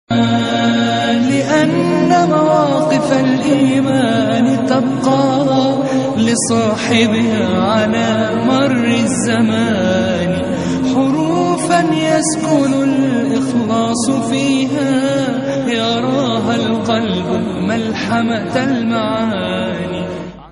لأن مواقف الإيمان تبقى لصاحبها على مر الزمان حروفا يسكن الإخلاص فيها يراها القلب ملحمة المعاني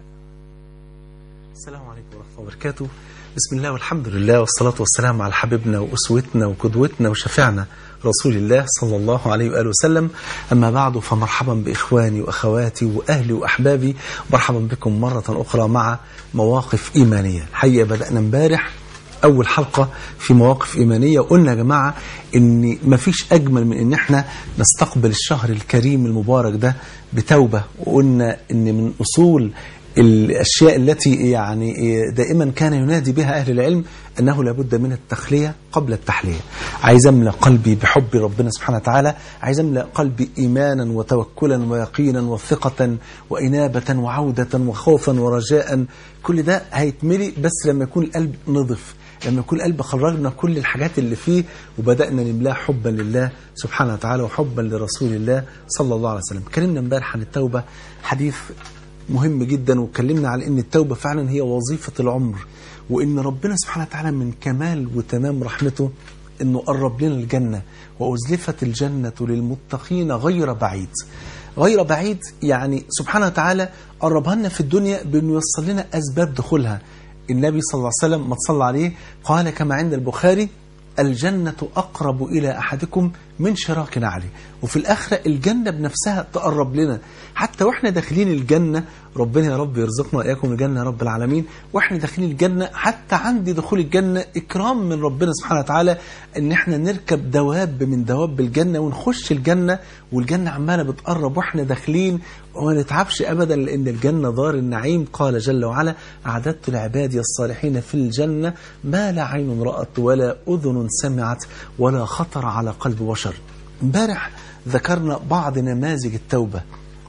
السلام عليكم ورحمة الله وبركاته بسم الله والحمد لله والصلاة والسلام على حبيبنا وأسوتنا وقدوتنا وشفيعنا رسول الله صلى الله عليه وآله وسلم أما بعد فمرحبا بإخواني وأخواتي وأهلي وأحبابي مرحبا بكم مرة أخرى مع مواقف إيمانية الحقيقة بدأنا امبارح أول حلقة في مواقف إيمانية وقلنا يا جماعة إن مفيش أجمل من إن إحنا نستقبل الشهر الكريم المبارك ده بتوبة وقلنا إن من أصول الأشياء التي يعني دائما كان ينادي بها أهل العلم أنه لابد من التخلية قبل التحلية عايز أملأ قلبي بحب ربنا سبحانه وتعالى عايز أملأ قلبي إيمانا وتوكلا ويقينا وثقة وإنابة وعودة وخوفا ورجاء كل ده هيتملي بس لما يكون القلب نظف لما يكون القلب خرجنا كل الحاجات اللي فيه وبدأنا نملاه حبا لله سبحانه وتعالى وحبا لرسول الله صلى الله عليه وسلم كلمنا امبارح عن التوبة حديث مهم جدا واتكلمنا على ان التوبة فعلا هي وظيفة العمر وان ربنا سبحانه وتعالى من كمال وتمام رحمته انه قرب لنا الجنة وأزلفت الجنة للمتقين غير بعيد غير بعيد يعني سبحانه وتعالى قربها لنا في الدنيا بأنه يوصل لنا أسباب دخولها النبي صلى الله عليه وسلم ما تصلى عليه قال كما عند البخاري الجنة أقرب إلى أحدكم من شراك نعله وفي الآخرة الجنة بنفسها تقرب لنا حتى وإحنا داخلين الجنة ربنا يا رب يرزقنا وإياكم الجنة يا رب العالمين وإحنا داخلين الجنة حتى عند دخول الجنة إكرام من ربنا سبحانه وتعالى إن إحنا نركب دواب من دواب الجنة ونخش الجنة والجنة عمالة بتقرب وإحنا داخلين وما نتعبش أبدا لأن الجنة دار النعيم قال جل وعلا أعددت لعبادي الصالحين في الجنة ما لا عين رأت ولا أذن سمعت ولا خطر على قلب بشر امبارح ذكرنا بعض نماذج التوبة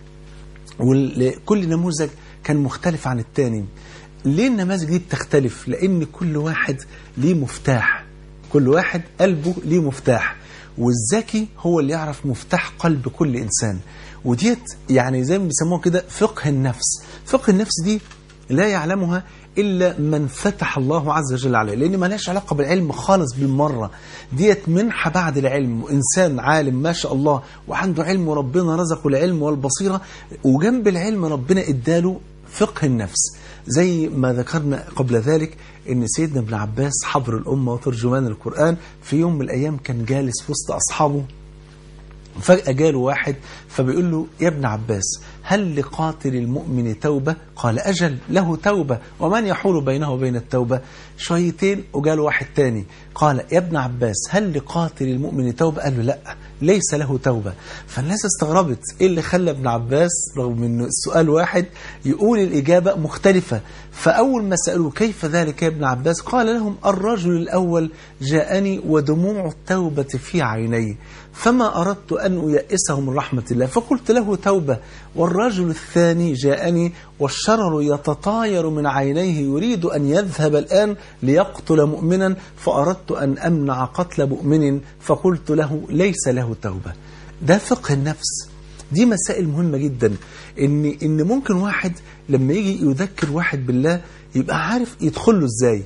وكل نموذج كان مختلف عن التاني ليه النماذج دي بتختلف لأن كل واحد ليه مفتاح كل واحد قلبه ليه مفتاح والذكي هو اللي يعرف مفتاح قلب كل إنسان وديت يعني زي ما بيسموها كده فقه النفس فقه النفس دي لا يعلمها إلا من فتح الله عز وجل عليه لأن ما لهاش علاقة بالعلم خالص بالمرة ديت منحة بعد العلم وإنسان عالم ما شاء الله وعنده علم وربنا رزقه العلم والبصيرة وجنب العلم ربنا إداله فقه النفس زي ما ذكرنا قبل ذلك ان سيدنا ابن عباس حبر الأمة وترجمان القرآن في يوم من الأيام كان جالس في وسط أصحابه فجأة جاله واحد فبيقول له يا ابن عباس هل لقاتل المؤمن توبة قال أجل له توبة ومن يحول بينه وبين التوبة شويتين وجاله واحد تاني قال يا ابن عباس هل لقاتل المؤمن توبة قال له لا ليس له توبة فالناس استغربت ايه اللي خلى ابن عباس رغم انه السؤال واحد يقول الإجابة مختلفة فأول ما سألوه كيف ذلك يا ابن عباس قال لهم الرجل الأول جاءني ودموع التوبة في عيني فما أردت أن أيأسه من رحمة الله فقلت له توبة والرجل الثاني جاءني والشرر يتطاير من عينيه يريد أن يذهب الآن ليقتل مؤمنا فأردت أن أمنع قتل مؤمن فقلت له ليس له توبة ده فقه النفس دي مسائل مهمة جدا إن, إن ممكن واحد لما يجي يذكر واحد بالله يبقى عارف يدخله إزاي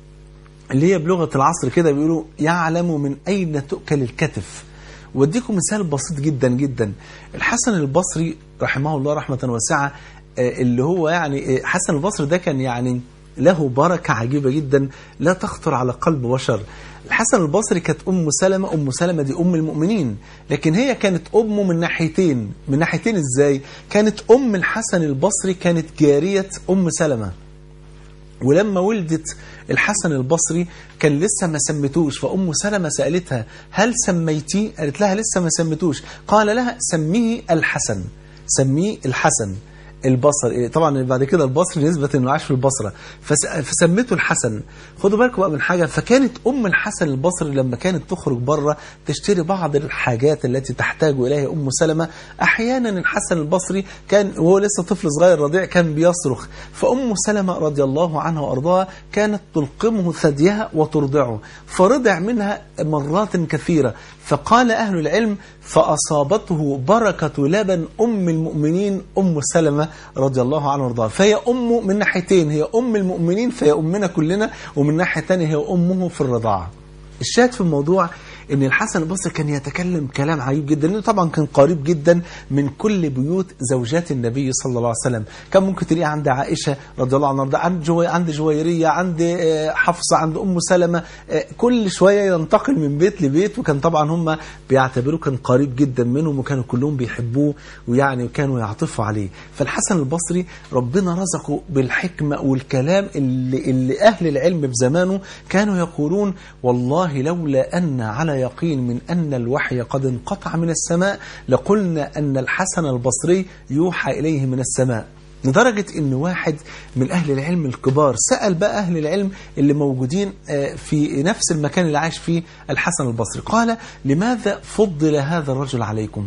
اللي هي بلغة العصر كده بيقولوا يعلم من أين تؤكل الكتف واديكم مثال بسيط جدا جدا الحسن البصري رحمه الله رحمة واسعة اللي هو يعني حسن البصري ده كان يعني له بركة عجيبة جدا لا تخطر على قلب بشر الحسن البصري كانت أم سلمة أم سلمة دي أم المؤمنين لكن هي كانت أمه من ناحيتين من ناحيتين إزاي كانت أم الحسن البصري كانت جارية أم سلمة ولما ولدت الحسن البصري كان لسه ما سمتوش فأم سلمة سألتها هل سميتيه قالت لها لسه ما سمتوش قال لها سميه الحسن سميه الحسن البصري طبعا بعد كده البصري نسبة انه عاش في البصرة فس- فسمته الحسن خدوا بالكم بقى من حاجة فكانت ام الحسن البصري لما كانت تخرج بره تشتري بعض الحاجات التي تحتاج اليها ام سلمة احيانا الحسن البصري كان وهو لسه طفل صغير رضيع كان بيصرخ فام سلمة رضي الله عنها وارضاها كانت تلقمه ثديها وترضعه فرضع منها مرات كثيرة فقال أهل العلم فأصابته بركة لبن أم المؤمنين أم سلمة رضي الله عنها وارضاها فهي أم من ناحيتين هي أم المؤمنين فهي أمنا كلنا ومن ناحية تانية هي أمه في الرضاعة الشاهد في الموضوع ان الحسن البصري كان يتكلم كلام عجيب جدا لانه طبعا كان قريب جدا من كل بيوت زوجات النبي صلى الله عليه وسلم كان ممكن تلاقيه عند عائشه رضي الله عنها وارضاها، عند جوي عند جويريه عند آه، حفصه عند ام سلمه آه، كل شويه ينتقل من بيت لبيت وكان طبعا هم بيعتبروه كان قريب جدا منهم وكانوا كلهم بيحبوه ويعني كانوا يعطفوا عليه فالحسن البصري ربنا رزقه بالحكمه والكلام اللي, اللي اهل العلم بزمانه كانوا يقولون والله لولا ان على يقين من ان الوحي قد انقطع من السماء لقلنا ان الحسن البصري يوحى اليه من السماء لدرجة ان واحد من اهل العلم الكبار سأل بقى اهل العلم اللي موجودين آه، في نفس المكان اللي عايش فيه الحسن البصري قال لماذا فضل هذا الرجل عليكم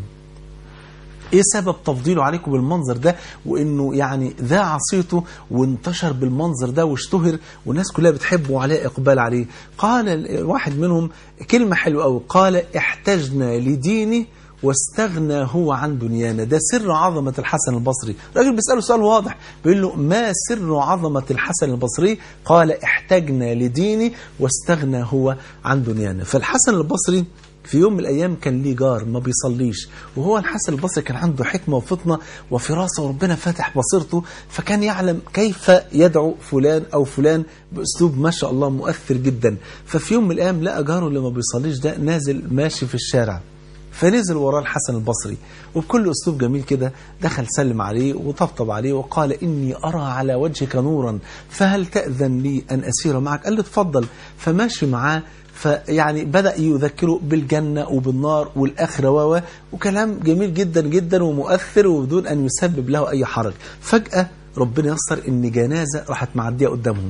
ايه سبب تفضيله عليكم بالمنظر ده وانه يعني ذاع صيته وانتشر بالمنظر ده واشتهر والناس كلها بتحبه وعليه اقبال عليه قال ال- واحد منهم كلمة حلوة قوي قال احتجنا لديني واستغنى هو عن دنيانا ده سر عظمة الحسن البصري راجل بيسأله سؤال واضح بيقول له ما سر عظمة الحسن البصري قال احتجنا لديني واستغنى هو عن دنيانا فالحسن البصري في يوم من الأيام كان ليه جار ما بيصليش وهو الحسن البصري كان عنده حكمة وفطنة وفراسة وربنا فاتح بصيرته فكان يعلم كيف يدعو فلان أو فلان بأسلوب ما شاء الله مؤثر جدا ففي يوم من الأيام لقى جاره اللي ما بيصليش ده نازل ماشي في الشارع فنزل وراه الحسن البصري وبكل أسلوب جميل كده دخل سلم عليه وطبطب عليه وقال إني أرى على وجهك نورا فهل تأذن لي أن أسير معك قال له اتفضل فماشي معاه فيعني بدأ يذكره بالجنة وبالنار والآخرة و وكلام جميل جدا جدا ومؤثر وبدون أن يسبب له أي حرج فجأة ربنا يسر إن جنازة راحت معدية قدامهم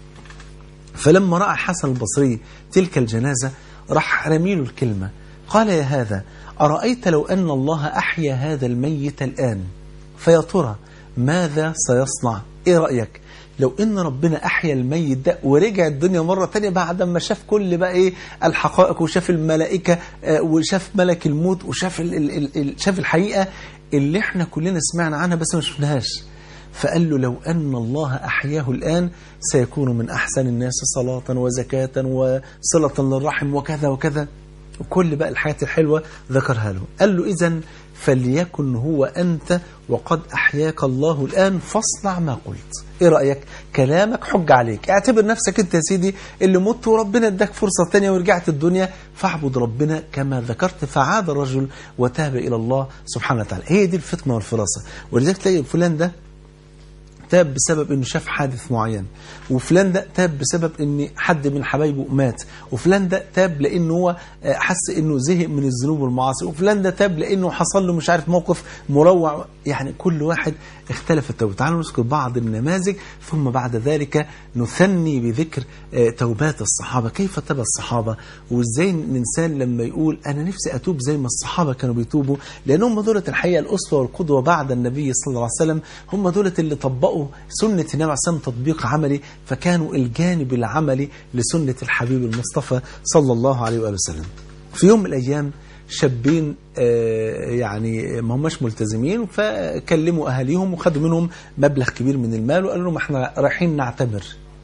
فلما رأى حسن البصري تلك الجنازة راح رميله الكلمة قال يا هذا أرأيت لو أن الله أحيا هذا الميت الآن فيا ترى ماذا سيصنع إيه رأيك لو ان ربنا احيا الميت ده ورجع الدنيا مرة تانية بعد ما شاف كل بقى ايه الحقائق وشاف الملائكة آه، وشاف ملك الموت وشاف ال ال ال ال شاف الحقيقة اللي احنا كلنا سمعنا عنها بس ما شفناهاش فقال له لو أن الله أحياه الآن سيكون من أحسن الناس صلاة وزكاة وصلة للرحم وكذا وكذا وكل بقى الحاجات الحلوة ذكرها له قال له إذا فليكن هو أنت وقد أحياك الله الآن فاصنع ما قلت إيه رأيك كلامك حج عليك اعتبر نفسك أنت يا سيدي اللي مت وربنا اداك فرصة تانية ورجعت الدنيا فاعبد ربنا كما ذكرت فعاد الرجل وتاب إلى الله سبحانه وتعالى هي دي الفتنة والفراسة ولذلك تلاقي فلان ده تاب بسبب انه شاف حادث معين وفلان ده تاب بسبب ان حد من حبايبه مات وفلان ده تاب لانه هو آه، حس انه زهق من الذنوب والمعاصي وفلان ده تاب لانه حصل له مش عارف موقف مروع يعني كل واحد اختلف التوبه تعالوا نذكر بعض النماذج ثم بعد ذلك نثني بذكر آه، توبات الصحابه كيف تاب الصحابه وازاي الانسان لما يقول انا نفسي اتوب زي ما الصحابه كانوا بيتوبوا لانهم دولة الحقيقه الاسوه والقدوه بعد النبي صلى الله عليه وسلم هم دولة اللي طبقوا سنه النبي عليه الصلاه تطبيق عملي فكانوا الجانب العملي لسنه الحبيب المصطفى صلى الله عليه واله وسلم في يوم من الايام شابين آه، يعني ما هماش ملتزمين فكلموا اهاليهم وخدوا منهم مبلغ كبير من المال وقالوا لهم احنا رايحين نعتمر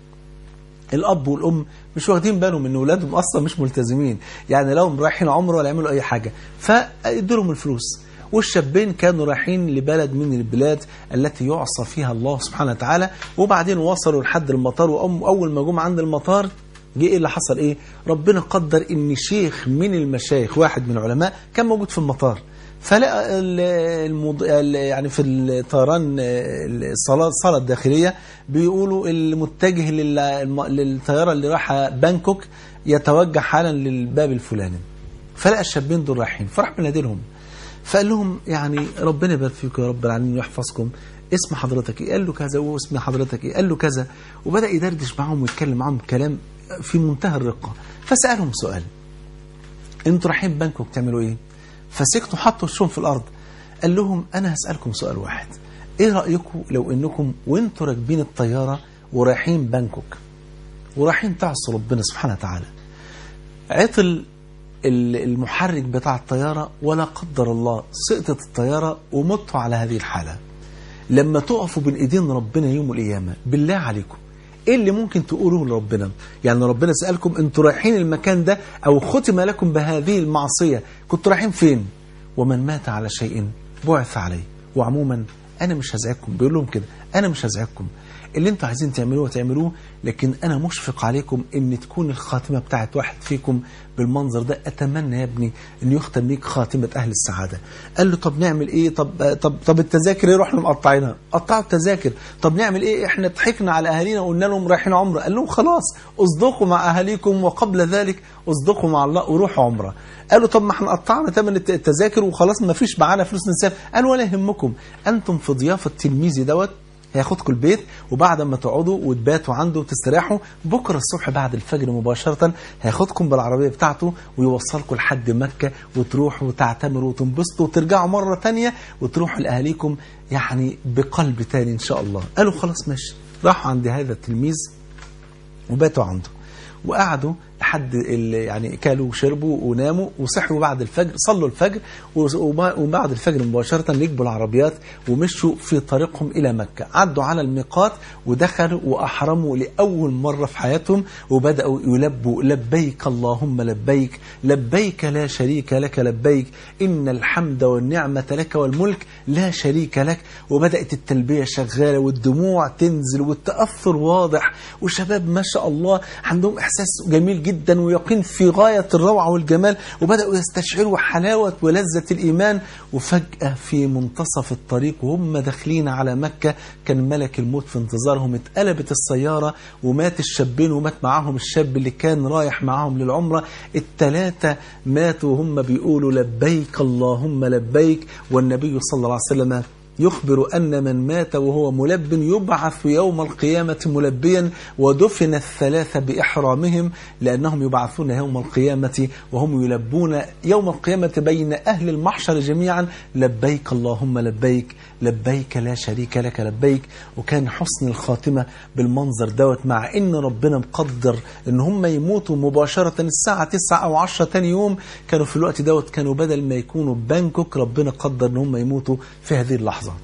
الاب والام مش واخدين بالهم ان اولادهم اصلا مش ملتزمين يعني لو رايحين عمره ولا يعملوا اي حاجه فادوا لهم الفلوس والشابين كانوا رايحين لبلد من البلاد التي يعصى فيها الله سبحانه وتعالى وبعدين وصلوا لحد المطار وأم اول ما جم عند المطار جه ايه اللي حصل ايه ربنا قدر ان شيخ من المشايخ واحد من العلماء كان موجود في المطار فلقى ال- المض... ال- يعني في الطيران الصلاة الصالة الداخلية بيقولوا المتجه لل... الم- للطيارة اللي رايحة بانكوك يتوجه حالا للباب الفلاني فلقى الشابين دول رايحين فراح بينادي لهم فقال لهم يعني ربنا يبارك فيكم يا رب العالمين ويحفظكم اسم حضرتك ايه قال له كذا واسم حضرتك ايه قال له كذا وبدا يدردش معاهم ويتكلم معاهم كلام في منتهى الرقه فسالهم سؤال انتوا رايحين بانكوك تعملوا ايه فسكتوا حطوا وشهم في الارض قال لهم انا هسالكم سؤال واحد ايه رايكم لو انكم وانتوا راكبين الطياره ورايحين بانكوك ورايحين تعصوا ربنا سبحانه وتعالى عطل ال- المحرك بتاع الطيارة ولا قدر الله سقطت الطيارة ومتوا على هذه الحالة لما تقفوا بين ايدين ربنا يوم القيامة بالله عليكم ايه اللي ممكن تقولوه لربنا يعني ربنا سألكم انتوا رايحين المكان ده او ختم لكم بهذه المعصية كنتوا رايحين فين ومن مات على شيء بعث عليه وعموما انا مش هزعجكم بيقول لهم كده انا مش هزعجكم اللي انتوا عايزين تعملوه تعملوه لكن انا مشفق عليكم ان تكون الخاتمه بتاعت واحد فيكم بالمنظر ده اتمنى يا ابني ان يختم ليك خاتمه اهل السعاده قال له طب نعمل ايه طب طب طب التذاكر ايه رحنا مقطعينها قطعوا التذاكر طب نعمل ايه احنا ضحكنا على اهالينا وقلنا لهم رايحين عمره قال لهم خلاص اصدقوا مع اهاليكم وقبل ذلك اصدقوا مع الله وروحوا عمره قالوا طب ما احنا قطعنا ثمن الت- التذاكر وخلاص ما فيش معانا فلوس نسافر قال ولا يهمكم انتم في ضيافه تلميذي دوت هياخدكم البيت وبعد ما تقعدوا وتباتوا عنده وتستريحوا بكره الصبح بعد الفجر مباشره هياخدكم بالعربيه بتاعته ويوصلكم لحد مكه وتروحوا وتعتمروا وتنبسطوا وترجعوا مره تانية وتروحوا لاهاليكم يعني بقلب تاني ان شاء الله قالوا خلاص ماشي راحوا عند هذا التلميذ وباتوا عنده وقعدوا لحد ال- يعني كلوا وشربوا وناموا وصحوا بعد الفجر صلوا الفجر وز- وب- وبعد الفجر مباشرة ركبوا العربيات ومشوا في طريقهم إلى مكة عدوا على الميقات ودخلوا وأحرموا لأول مرة في حياتهم وبدأوا يلبوا لبيك اللهم لبيك لبيك لا شريك لك لبيك إن الحمد والنعمة لك والملك لا شريك لك وبدأت التلبية شغالة والدموع تنزل والتأثر واضح وشباب ما شاء الله عندهم إحساس جميل جدا ويقين في غاية الروعة والجمال وبدأوا يستشعروا حلاوة ولذة الإيمان وفجأة في منتصف الطريق وهم داخلين على مكة كان ملك الموت في انتظارهم اتقلبت السيارة ومات الشابين ومات معاهم الشاب اللي كان رايح معاهم للعمرة التلاتة ماتوا وهم بيقولوا لبيك اللهم لبيك والنبي صلى الله عليه وسلم يخبر أن من مات وهو ملب يبعث يوم القيامة ملبيا ودفن الثلاثة بإحرامهم لأنهم يبعثون يوم القيامة وهم يلبون يوم القيامة بين أهل المحشر جميعا لبيك اللهم لبيك لبيك لا شريك لك لبيك وكان حسن الخاتمة بالمنظر دوت مع ان ربنا مقدر ان هم يموتوا مباشرة الساعة 9 او 10 تاني يوم كانوا في الوقت دوت كانوا بدل ما يكونوا بانكوك ربنا قدر ان هم يموتوا في هذه اللحظة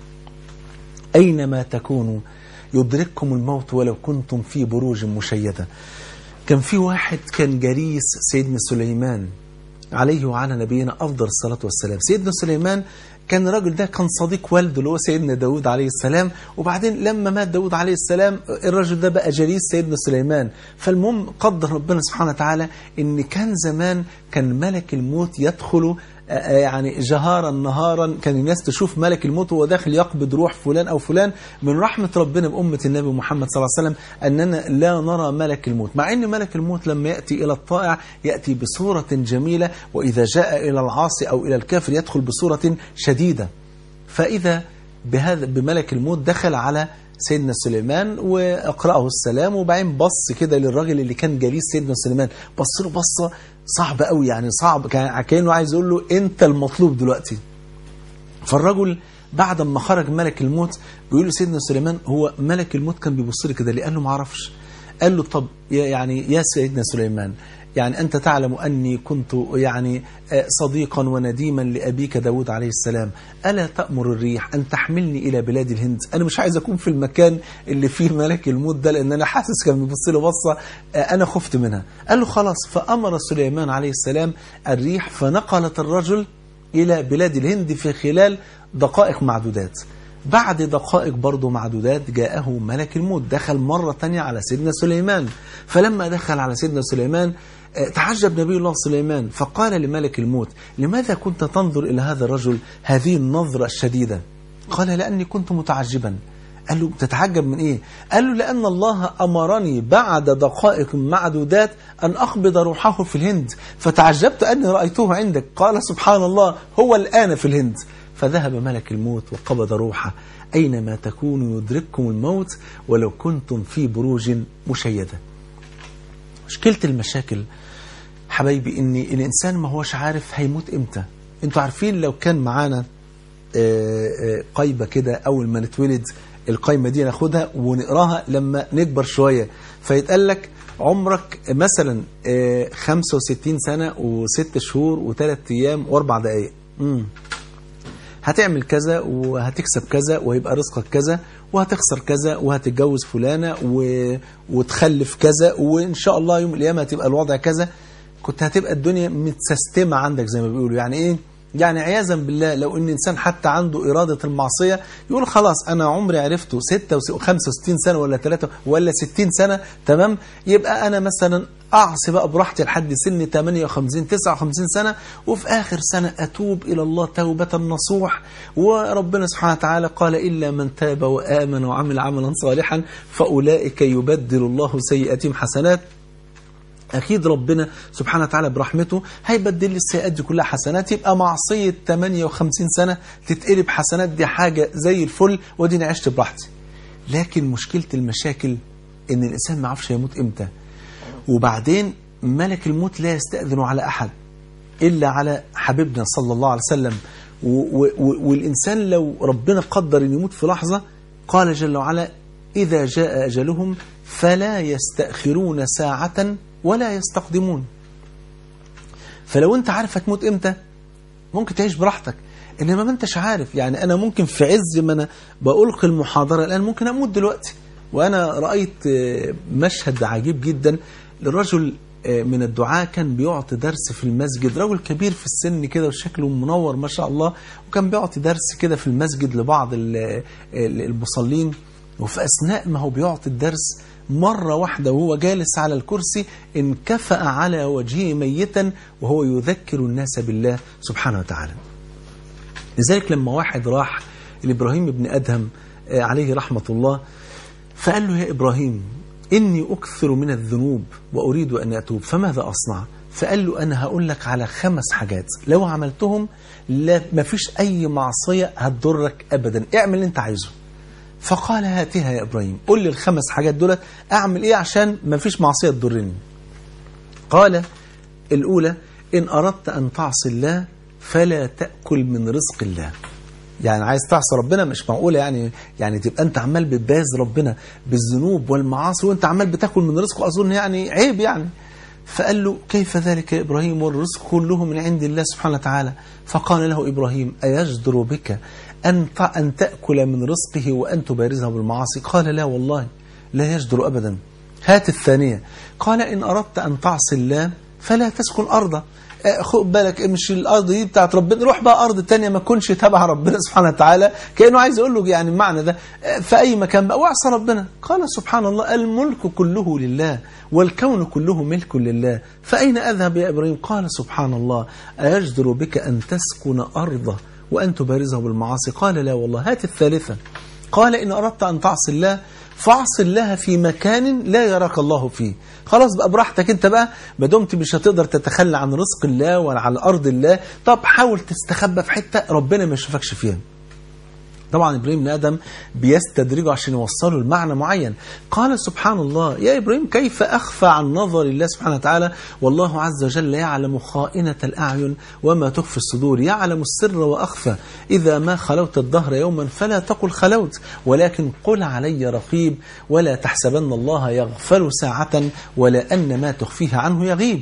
أينما تكونوا يدرككم الموت ولو كنتم في بروج مشيدة كان في واحد كان جريس سيدنا سليمان عليه وعلى نبينا أفضل الصلاة والسلام سيدنا سليمان كان الراجل ده كان صديق والده اللي هو سيدنا داود عليه السلام وبعدين لما مات داود عليه السلام الراجل ده بقى جليس سيدنا سليمان فالمهم قدر ربنا سبحانه وتعالى ان كان زمان كان ملك الموت يدخل يعني جهارا نهارا كان الناس تشوف ملك الموت وهو داخل يقبض روح فلان أو فلان من رحمة ربنا بأمة النبي محمد صلى الله عليه وسلم أننا لا نرى ملك الموت مع أن ملك الموت لما يأتي إلى الطائع يأتي بصورة جميلة وإذا جاء إلى العاصي أو إلى الكافر يدخل بصورة شديدة فإذا بهذا بملك الموت دخل على سيدنا سليمان واقرأه السلام وبعدين بص كده للراجل اللي كان جليس سيدنا سليمان بص له بصة صعبة قوي يعني صعب كان كأنه عايز يقول له انت المطلوب دلوقتي فالرجل بعد ما خرج ملك الموت بيقول له سيدنا سليمان هو ملك الموت كان بيبص لي كده ليه قال له ما اعرفش قال له طب يعني يا سيدنا سليمان يعني أنت تعلم أني كنت يعني صديقا ونديما لأبيك داود عليه السلام ألا تأمر الريح أن تحملني إلى بلاد الهند أنا مش عايز أكون في المكان اللي فيه ملك الموت ده لأن أنا حاسس كان بيبص له بصة أنا خفت منها قال له خلاص فأمر سليمان عليه السلام الريح فنقلت الرجل إلى بلاد الهند في خلال دقائق معدودات بعد دقائق برضه معدودات جاءه ملك الموت دخل مرة تانية على سيدنا سليمان فلما دخل على سيدنا سليمان تعجب نبي الله سليمان فقال لملك الموت لماذا كنت تنظر إلى هذا الرجل هذه النظرة الشديدة قال لأني كنت متعجبا قال له تتعجب من إيه قال له لأن الله أمرني بعد دقائق معدودات أن أقبض روحه في الهند فتعجبت أني رأيته عندك قال سبحان الله هو الآن في الهند فذهب ملك الموت وقبض روحه أينما تكونوا يدرككم الموت ولو كنتم في بروج مشيدة مشكلة المشاكل حبايبي ان الانسان ما هوش عارف هيموت امتى انتوا عارفين لو كان معانا قايمه كده اول ما نتولد القايمه دي ناخدها ونقراها لما نكبر شويه فيتقال لك عمرك مثلا 65 سنه وست شهور وثلاث ايام واربع دقائق هتعمل كذا وهتكسب كذا وهيبقى رزقك كذا وهتخسر كذا وهتتجوز فلانه و... وتخلف كذا وان شاء الله يوم القيامه هتبقى الوضع كذا كنت هتبقى الدنيا متسستمه عندك زي ما بيقولوا يعني ايه يعني عياذا بالله لو ان انسان حتى عنده اراده المعصيه يقول خلاص انا عمري عرفته 65 سنه ولا 3 ولا 60 سنه تمام يبقى انا مثلا اعصي بقى براحتي لحد سن 58 59 سنه وفي اخر سنه اتوب الى الله توبه نصوح وربنا سبحانه وتعالى قال الا من تاب وامن وعمل عملا صالحا فاولئك يبدل الله سيئاتهم حسنات أكيد ربنا سبحانه وتعالى برحمته هيبدل لي السيئات دي كلها حسنات يبقى معصية 58 سنة تتقلب حسنات دي حاجة زي الفل وديني عشت براحتي لكن مشكلة المشاكل إن الإنسان ما يعرفش يموت إمتى وبعدين ملك الموت لا يستأذن على أحد إلا على حبيبنا صلى الله عليه وسلم والإنسان لو ربنا قدر أن يموت في لحظة قال جل وعلا إذا جاء أجلهم فلا يستأخرون ساعة ولا يستقدمون فلو انت عارف هتموت امتى ممكن تعيش براحتك انما ما انتش عارف يعني انا ممكن في عز ما انا بألقي المحاضرة الان ممكن اموت دلوقتي وانا رأيت مشهد عجيب جدا للرجل من الدعاء كان بيعطي درس في المسجد رجل كبير في السن كده وشكله منور ما شاء الله وكان بيعطي درس كده في المسجد لبعض المصلين وفي أثناء ما هو بيعطي الدرس مرة واحدة وهو جالس على الكرسي انكفأ على وجهه ميتا وهو يذكر الناس بالله سبحانه وتعالى لذلك لما واحد راح لإبراهيم بن أدهم عليه رحمة الله فقال له يا إبراهيم إني أكثر من الذنوب وأريد أن أتوب فماذا أصنع فقال له أنا هقول لك على خمس حاجات لو عملتهم لا مفيش أي معصية هتضرك أبدا اعمل اللي أنت عايزه فقال هاتها يا إبراهيم قل لي الخمس حاجات دولت أعمل إيه عشان ما فيش معصية تضرني قال الأولى إن أردت أن تعصي الله فلا تأكل من رزق الله يعني عايز تعصي ربنا مش معقولة يعني يعني تبقى أنت عمال بتباز ربنا بالذنوب والمعاصي وأنت عمال بتاكل من رزقه أظن يعني عيب يعني فقال له كيف ذلك يا إبراهيم والرزق كله من عند الله سبحانه وتعالى فقال له إبراهيم أيجدر بك أن أن تأكل من رزقه وأن تبارزه بالمعاصي قال لا والله لا يجدر أبدا هات الثانية قال إن أردت أن تعصي الله فلا تسكن أرضا خد بالك مش الأرض دي بتاعت ربنا روح بقى أرض تانية ما تكونش تبع ربنا سبحانه وتعالى كأنه عايز يقول له يعني المعنى ده في أي مكان بقى واعصى ربنا قال سبحان الله الملك كله لله والكون كله ملك لله فأين أذهب يا إبراهيم قال سبحان الله أيجدر بك أن تسكن أرضه وأن تبارزه بالمعاصي قال لا والله هات الثالثة قال إن أردت أن تعصي الله فاعصي الله في مكان لا يراك الله فيه خلاص بقى براحتك انت بقى ما دمت مش هتقدر تتخلى عن رزق الله ولا على أرض الله طب حاول تستخبى في حتة ربنا ما يشوفكش فيها طبعا إبراهيم بن آدم بيستدرجه عشان يوصله لمعنى معين قال سبحان الله يا إبراهيم كيف أخفى عن نظر الله سبحانه وتعالى والله عز وجل يعلم خائنة الأعين وما تخفي الصدور يعلم السر وأخفى إذا ما خلوت الدهر يوما فلا تقل خلوت ولكن قل علي رقيب ولا تحسبن الله يغفل ساعة ولا أن ما تخفيه عنه يغيب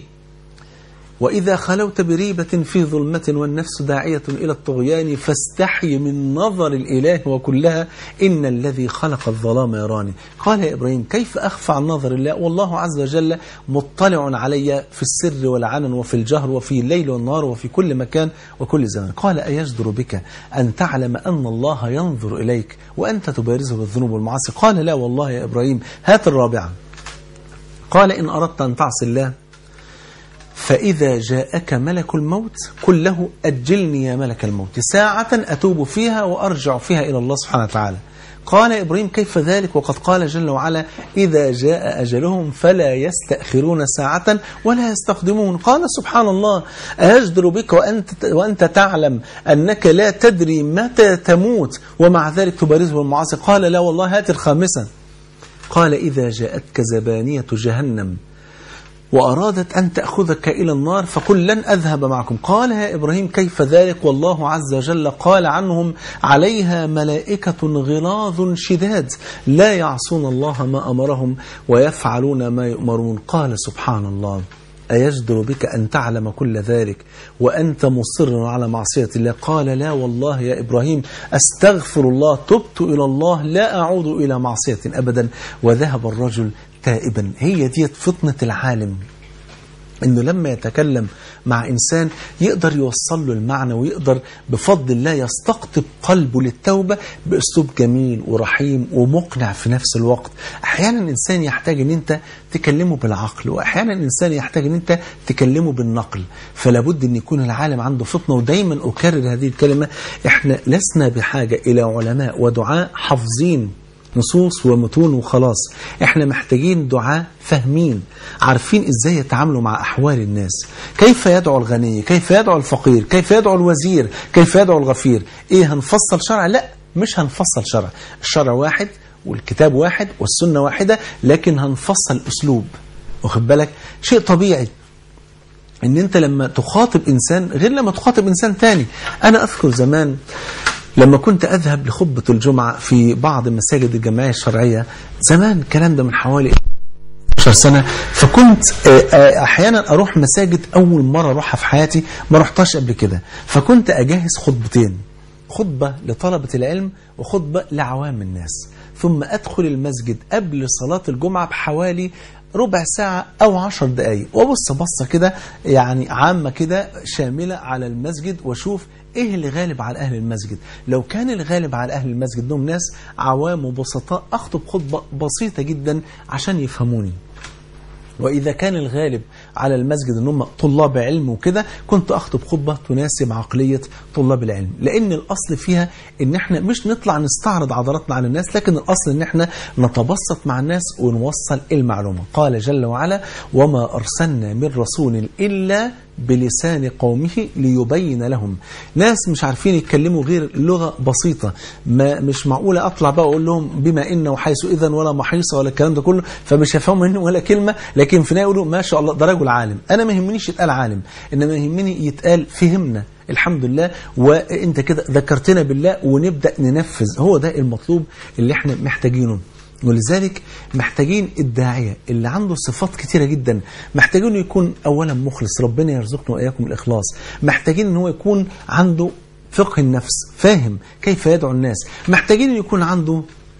وإذا خلوت بريبة في ظلمة والنفس داعية إلى الطغيان فاستحي من نظر الإله وكلها إن الذي خلق الظلام يراني قال يا إبراهيم كيف أخفى عن نظر الله والله عز وجل مطلع علي في السر والعلن وفي الجهر وفي الليل والنهار وفي كل مكان وكل زمان قال أيجدر بك أن تعلم أن الله ينظر إليك وأنت تبارزه بالذنوب والمعاصي قال لا والله يا إبراهيم هات الرابعة قال إن أردت أن تعصي الله فإذا جاءك ملك الموت قل له أجلني يا ملك الموت ساعة أتوب فيها وأرجع فيها إلى الله سبحانه وتعالى قال إبراهيم كيف ذلك وقد قال جل وعلا إذا جاء أجلهم فلا يستأخرون ساعة ولا يستقدمون قال سبحان الله أيجدر بك وأنت, وأنت تعلم أنك لا تدري متى تموت ومع ذلك تبارزه المعاصي قال لا والله هات الخامسة قال إذا جاءتك زبانية جهنم وأرادت أن تأخذك إلى النار فقل لن أذهب معكم قال يا إبراهيم كيف ذلك والله عز وجل قال عنهم عليها ملائكة غلاظ شداد لا يعصون الله ما أمرهم ويفعلون ما يؤمرون قال سبحان الله أيجدر بك أن تعلم كل ذلك وأنت مصر على معصية الله قال لا والله يا إبراهيم أستغفر الله تبت إلى الله لا أعود إلى معصية أبدا وذهب الرجل تائبا هي ديت فطنة العالم انه لما يتكلم مع انسان يقدر يوصل له المعنى ويقدر بفضل الله يستقطب قلبه للتوبه باسلوب جميل ورحيم ومقنع في نفس الوقت احيانا الانسان يحتاج ان انت تكلمه بالعقل واحيانا الانسان يحتاج ان انت تكلمه بالنقل فلا بد ان يكون العالم عنده فطنه ودايما اكرر هذه الكلمه احنا لسنا بحاجه الى علماء ودعاء حافظين نصوص ومتون وخلاص احنا محتاجين دعاء فاهمين عارفين ازاي يتعاملوا مع احوال الناس كيف يدعو الغني كيف يدعو الفقير كيف يدعو الوزير كيف يدعو الغفير ايه هنفصل شرع لا مش هنفصل شرع الشرع واحد والكتاب واحد والسنة واحدة لكن هنفصل اسلوب واخد بالك شيء طبيعي ان انت لما تخاطب انسان غير لما تخاطب انسان تاني انا اذكر زمان لما كنت أذهب لخطبة الجمعة في بعض مساجد الجمعية الشرعية زمان الكلام ده من حوالي 12 سنة فكنت أحيانا أروح مساجد أول مرة أروحها في حياتي ما رحتهاش قبل كده فكنت أجهز خطبتين خطبة لطلبة العلم وخطبة لعوام الناس ثم أدخل المسجد قبل صلاة الجمعة بحوالي ربع ساعة أو عشر دقايق وبص بصة كده يعني عامة كده شاملة على المسجد واشوف ايه اللي غالب على اهل المسجد لو كان الغالب على اهل المسجد انهم ناس عوام وبسطاء اخطب خطبة بسيطة جدا عشان يفهموني وإذا كان الغالب على المسجد أنهم طلاب علم وكده كنت أخطب خطبة تناسب عقلية طلاب العلم لأن الأصل فيها أن احنا مش نطلع نستعرض عضلاتنا على الناس لكن الأصل أن احنا نتبسط مع الناس ونوصل المعلومة قال جل وعلا وما أرسلنا من رسول إلا بلسان قومه ليبين لهم ناس مش عارفين يتكلموا غير لغة بسيطة ما مش معقولة أطلع بقى أقول لهم بما إن وحيث إذا ولا محيصة ولا الكلام ده كله فمش هيفهموا منه ولا كلمة لكن في يقولوا ما شاء الله ده رجل عالم أنا ما يهمنيش يتقال عالم إنما يهمني يتقال فهمنا الحمد لله وانت كده ذكرتنا بالله ونبدأ ننفذ هو ده المطلوب اللي احنا محتاجينه ولذلك محتاجين الداعية اللي عنده صفات كتيرة جدا محتاجين انه يكون أولا مخلص ربنا يرزقنا وإياكم الإخلاص محتاجين أنه يكون عنده فقه النفس فاهم كيف يدعو الناس محتاجين أن يكون عنده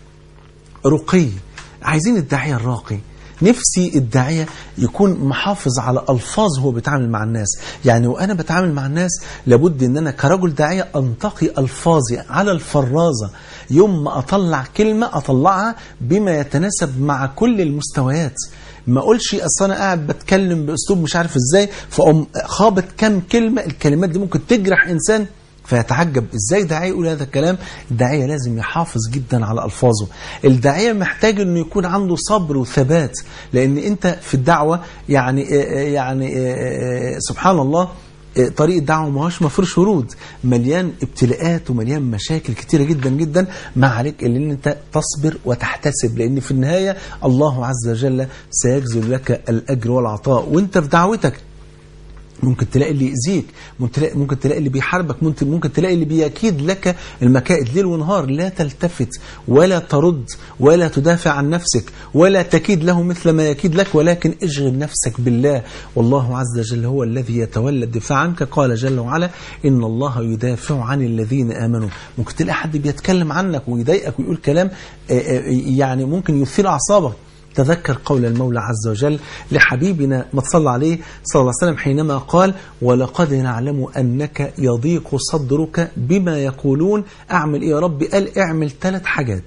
رقي عايزين الداعية الراقي نفسي الداعية يكون محافظ على ألفاظ هو بيتعامل مع الناس يعني وأنا بتعامل مع الناس لابد أن أنا كرجل داعية أنتقي ألفاظي على الفرازة يوم ما أطلع كلمة أطلعها بما يتناسب مع كل المستويات ما اقولش اصل انا قاعد بتكلم باسلوب مش عارف ازاي فاقوم خابط كام كلمه الكلمات دي ممكن تجرح انسان فيتعجب ازاي داعيه يقول هذا الكلام الداعيه لازم يحافظ جدا على الفاظه الداعيه محتاج انه يكون عنده صبر وثبات لان انت في الدعوه يعني يعني سبحان الله طريق الدعوة ما هوش مفروش ورود مليان ابتلاءات ومليان مشاكل كتيرة جدا جدا ما عليك إلا أن أنت تصبر وتحتسب لأن في النهاية الله عز وجل سيجزل لك الأجر والعطاء وانت في دعوتك ممكن تلاقي اللي يأذيك ممكن تلاقي, ممكن تلاقي اللي بيحاربك ممكن, ممكن تلاقي اللي بيكيد لك المكائد ليل ونهار لا تلتفت ولا ترد ولا تدافع عن نفسك ولا تكيد له مثل ما يكيد لك ولكن اشغل نفسك بالله والله عز وجل هو الذي يتولى الدفاع عنك قال جل وعلا إن الله يدافع عن الذين آمنوا ممكن تلاقي حد بيتكلم عنك ويضايقك ويقول كلام يعني ممكن يثير أعصابك تذكر قول المولى عز وجل لحبيبنا ما تصلى عليه صلى الله عليه وسلم حينما قال ولقد نعلم أنك يضيق صدرك بما يقولون أعمل إيه يا رب قال اعمل ثلاث حاجات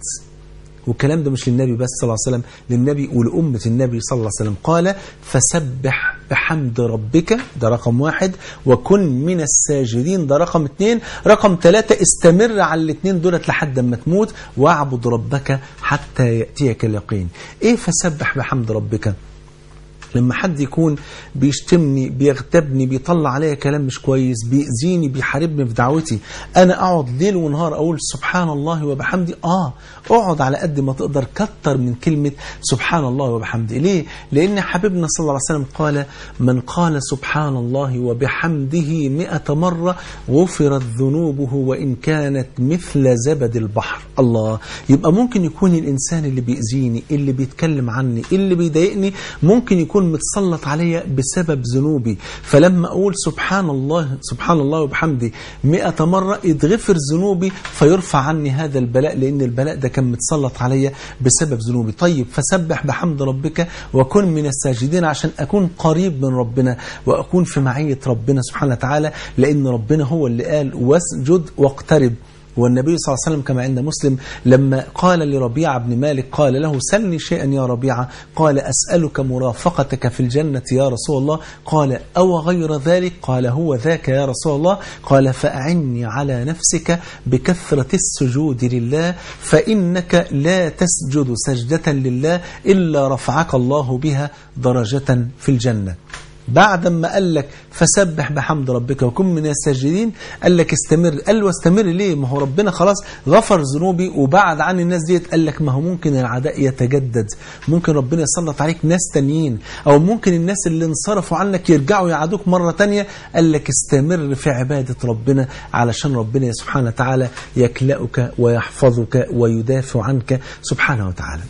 والكلام ده مش للنبي بس صلى الله عليه وسلم للنبي ولأمة النبي صلى الله عليه وسلم قال فسبح بحمد ربك ده رقم واحد وكن من الساجدين ده رقم اتنين رقم ثلاثة استمر على الاتنين دولت لحد ما تموت واعبد ربك حتى يأتيك اليقين ايه فسبح بحمد ربك لما حد يكون بيشتمني بيغتابني بيطلع عليا كلام مش كويس بيأذيني بيحاربني في دعوتي انا اقعد ليل ونهار اقول سبحان الله وبحمدي اه اقعد على قد ما تقدر كتر من كلمة سبحان الله وبحمده ليه لان حبيبنا صلى الله عليه وسلم قال من قال سبحان الله وبحمده مئة مرة غفرت ذنوبه وإن كانت مثل زبد البحر الله يبقى ممكن يكون الإنسان اللي بيأذيني اللي بيتكلم عني اللي بيضايقني ممكن يكون متسلط عليا بسبب ذنوبي فلما أقول سبحان الله سبحان الله وبحمده مئة مرة يتغفر ذنوبي فيرفع عني هذا البلاء لأن البلاء ده كان متسلط عليا بسبب ذنوبي طيب فسبح بحمد ربك وكن من الساجدين عشان أكون قريب من ربنا وأكون في معية ربنا سبحانه وتعالى لأن ربنا هو اللي قال واسجد واقترب والنبي صلى الله عليه وسلم كما عند مسلم لما قال لربيعة بن مالك قال له سلني شيئا يا ربيعة قال أسألك مرافقتك في الجنة يا رسول الله قال أو غير ذلك قال هو ذاك يا رسول الله قال فأعني على نفسك بكثرة السجود لله فإنك لا تسجد سجدة لله إلا رفعك الله بها درجة في الجنة بعد ما قال لك فسبح بحمد ربك وكن من الساجدين قال لك استمر قال له استمر ليه ما هو ربنا خلاص غفر ذنوبي وبعد عن الناس ديت قال لك ما هو ممكن العداء يتجدد ممكن ربنا يسلط عليك ناس تانيين او ممكن الناس اللي انصرفوا عنك يرجعوا يعادوك مرة تانية قال لك استمر في عبادة ربنا علشان ربنا سبحانه وتعالى يكلأك ويحفظك ويدافع عنك سبحانه وتعالى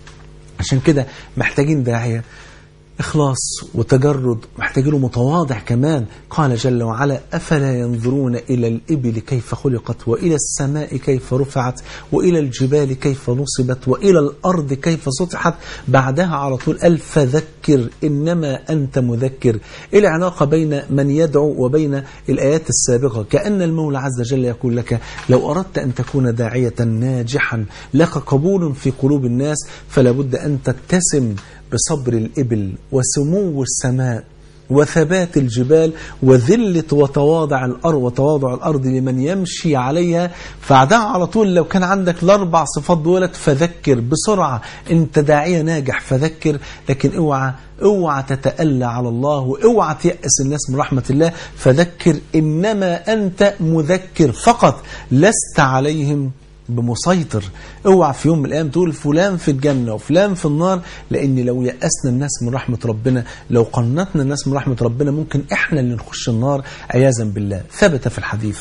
عشان كده محتاجين داعية إخلاص وتجرد محتاج له متواضع كمان قال جل وعلا أفلا ينظرون إلى الإبل كيف خلقت وإلى السماء كيف رفعت وإلى الجبال كيف نصبت وإلى الأرض كيف سطحت بعدها على طول قال فذكر إنما أنت مذكر إيه العلاقة بين من يدعو وبين الآيات السابقة كأن المولى عز وجل يقول لك لو أردت أن تكون داعية ناجحا لك قبول في قلوب الناس فلا بد أن تتسم بصبر الإبل وسمو السماء وثبات الجبال وذلة وتواضع الأرض وتواضع الأرض لمن يمشي عليها فعدها على طول لو كان عندك الأربع صفات دولت فذكر بسرعة أنت داعية ناجح فذكر لكن اوعى اوعى تتألى على الله واوعى تيأس الناس من رحمة الله فذكر إنما أنت مذكر فقط لست عليهم بمسيطر اوعى في يوم من الايام تقول فلان في الجنه وفلان في النار لان لو يأسنا الناس من رحمه ربنا لو قنطنا الناس من رحمه ربنا ممكن احنا اللي نخش النار عياذا بالله ثبت في الحديث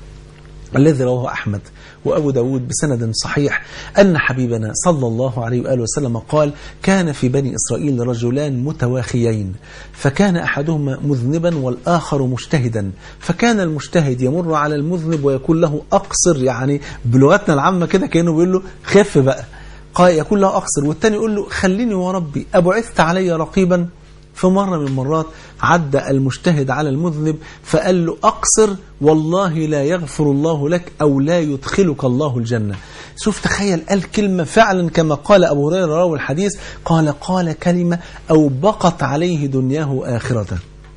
الذي رواه أحمد وأبو داود بسند صحيح أن حبيبنا صلى الله عليه وآله وسلم قال كان في بني إسرائيل رجلان متواخيين فكان أحدهما مذنبا والآخر مجتهدا فكان المجتهد يمر على المذنب ويقول له أقصر يعني بلغتنا العامة كده كأنه بيقول له خف بقى قال يقول له أقصر والتاني يقول له خليني وربي أبعثت علي رقيبا في مرة من المرات عدى المجتهد على المذنب فقال له أقصر والله لا يغفر الله لك أو لا يدخلك الله الجنة شوف تخيل قال كلمة فعلا كما قال أبو هريرة راوي الحديث قال قال كلمة أو بقت عليه دنياه آخرته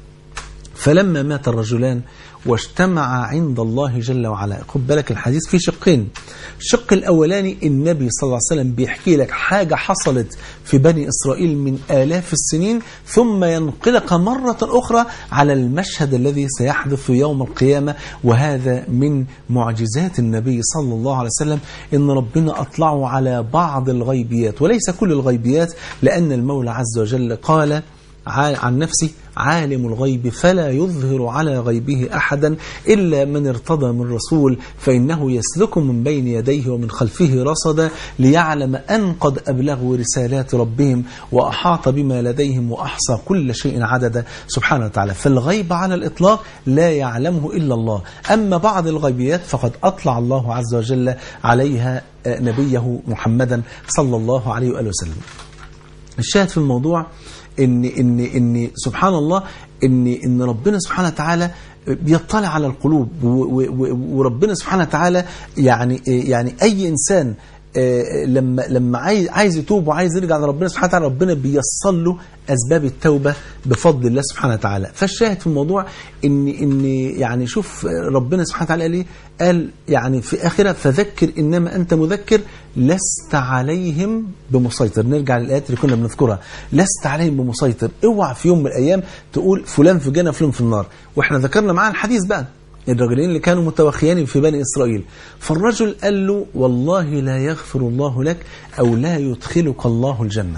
فلما مات الرجلان واجتمع عند الله جل وعلا خد بالك الحديث فيه شقين الشق الأولاني النبي صلى الله عليه وسلم بيحكي لك حاجة حصلت في بني إسرائيل من آلاف السنين ثم ينقلك مرة أخرى على المشهد الذي سيحدث يوم القيامة وهذا من معجزات النبي صلى الله عليه وسلم إن ربنا أطلعه على بعض الغيبيات وليس كل الغيبيات لأن المولى عز وجل قال عن نفسه عالم الغيب فلا يظهر على غيبه أحدا إلا من ارتضى من رسول فإنه يسلك من بين يديه ومن خلفه رصدا ليعلم أن قد أبلغوا رسالات ربهم وأحاط بما لديهم وأحصى كل شيء عددا سبحانه وتعالى فالغيب على الإطلاق لا يعلمه إلا الله أما بعض الغيبيات فقد أطلع الله عز وجل عليها نبيه محمدا صلى الله عليه وآله وسلم الشاهد في الموضوع ان ان ان سبحان الله ان ان ربنا سبحانه وتعالى بيطلع على القلوب وربنا سبحانه وتعالى يعني يعني اي انسان آه، لما لما عايز عايز يتوب وعايز يرجع لربنا سبحانه وتعالى ربنا بييسر له اسباب التوبه بفضل الله سبحانه وتعالى فالشاهد في الموضوع ان ان يعني شوف ربنا سبحانه وتعالى قال ايه قال يعني في اخره فذكر انما انت مذكر لست عليهم بمسيطر نرجع للايات اللي كنا بنذكرها لست عليهم بمسيطر اوعى في يوم من الايام تقول فلان في الجنه فلان في النار واحنا ذكرنا معاه الحديث بقى الرجلين اللي كانوا متوخيان في بني إسرائيل فالرجل قال له والله لا يغفر الله لك أو لا يدخلك الله الجنة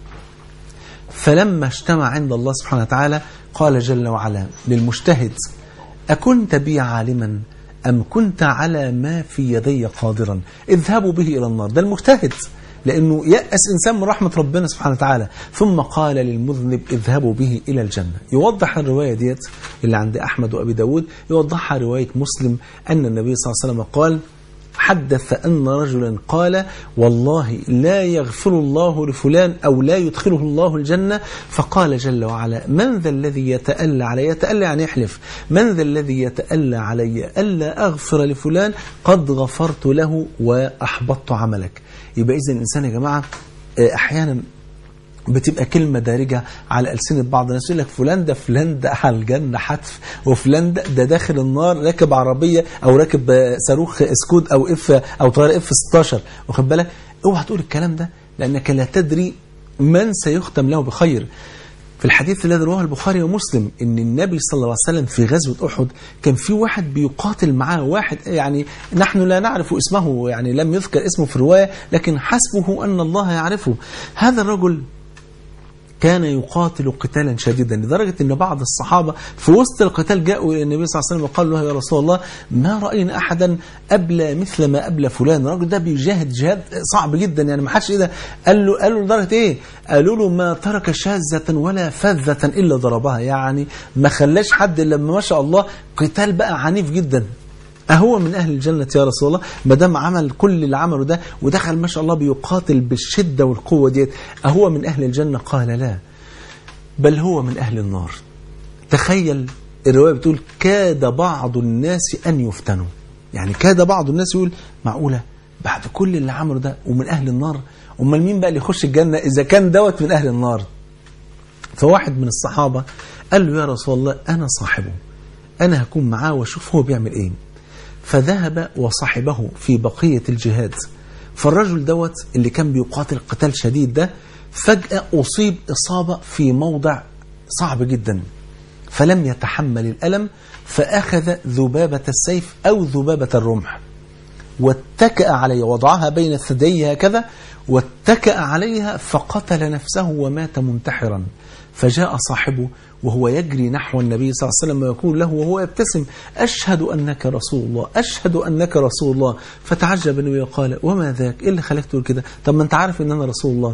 فلما اجتمع عند الله سبحانه وتعالى قال جل وعلا للمجتهد أكنت بي عالما أم كنت على ما في يدي قادرا اذهبوا به إلى النار ده المجتهد لأنه يأس إنسان من رحمة ربنا سبحانه وتعالى ثم قال للمذنب اذهبوا به إلى الجنة يوضح الرواية ديت اللي عند أحمد وأبي داود يوضحها رواية مسلم أن النبي صلى الله عليه وسلم قال حدث أن رجلا قال والله لا يغفر الله لفلان أو لا يدخله الله الجنة فقال جل وعلا من ذا الذي يتألى علي يتألى يعني يحلف من ذا الذي يتألى علي ألا أغفر لفلان قد غفرت له وأحبطت عملك يبقى إذا الإنسان يا جماعة آه، أحيانا بتبقى كلمة دارجة على ألسنة بعض الناس يقول لك فلان ده فلان ده على الجنة حتف وفلان ده, ده داخل النار راكب عربية أو راكب آه، صاروخ اسكود أو اف أو طيارة اف 16 واخد بالك اوعى تقول الكلام ده لأنك لا تدري من سيختم له بخير في الحديث الذي رواه البخاري ومسلم ان النبي صلى الله عليه وسلم في غزوه احد كان في واحد بيقاتل معاه واحد يعني نحن لا نعرف اسمه يعني لم يذكر اسمه في الروايه لكن حسبه ان الله يعرفه هذا الرجل كان يقاتل قتالا شديدا لدرجة أن بعض الصحابة في وسط القتال جاءوا إلى النبي صلى الله عليه وسلم وقالوا له يا رسول الله ما رأينا أحدا أبلى مثل ما أبلى فلان الراجل ده بيجاهد جهاد صعب جدا يعني ما حدش إيه ده قال له قالوا لدرجة إيه قالوا له ما ترك شاذة ولا فذة إلا ضربها يعني ما خلاش حد إلا لما ما شاء الله قتال بقى عنيف جدا أهو من أهل الجنة يا رسول الله ما دام عمل كل اللي عمله ده ودخل ما شاء الله بيقاتل بالشدة والقوة ديت أهو من أهل الجنة قال لا بل هو من أهل النار تخيل الرواية بتقول كاد بعض الناس أن يفتنوا يعني كاد بعض الناس يقول معقولة بعد كل اللي عمله ده ومن أهل النار أمال مين بقى اللي يخش الجنة إذا كان دوت من أهل النار فواحد من الصحابة قال له يا رسول الله أنا صاحبه أنا هكون معاه وأشوف هو بيعمل إيه فذهب وصاحبه في بقية الجهاد فالرجل دوت اللي كان بيقاتل قتال شديد ده فجأة أصيب إصابة في موضع صعب جدا فلم يتحمل الألم فأخذ ذبابة السيف أو ذبابة الرمح واتكأ عليها وضعها بين ثديه هكذا واتكأ عليها فقتل نفسه ومات منتحرا فجاء صاحبه وهو يجري نحو النبي صلى الله عليه وسلم ويقول له وهو يبتسم أشهد أنك رسول الله أشهد أنك رسول الله فتعجب النبي وقال وما ذاك إيه اللي خلاك تقول كده طب ما أنت عارف أن أنا رسول الله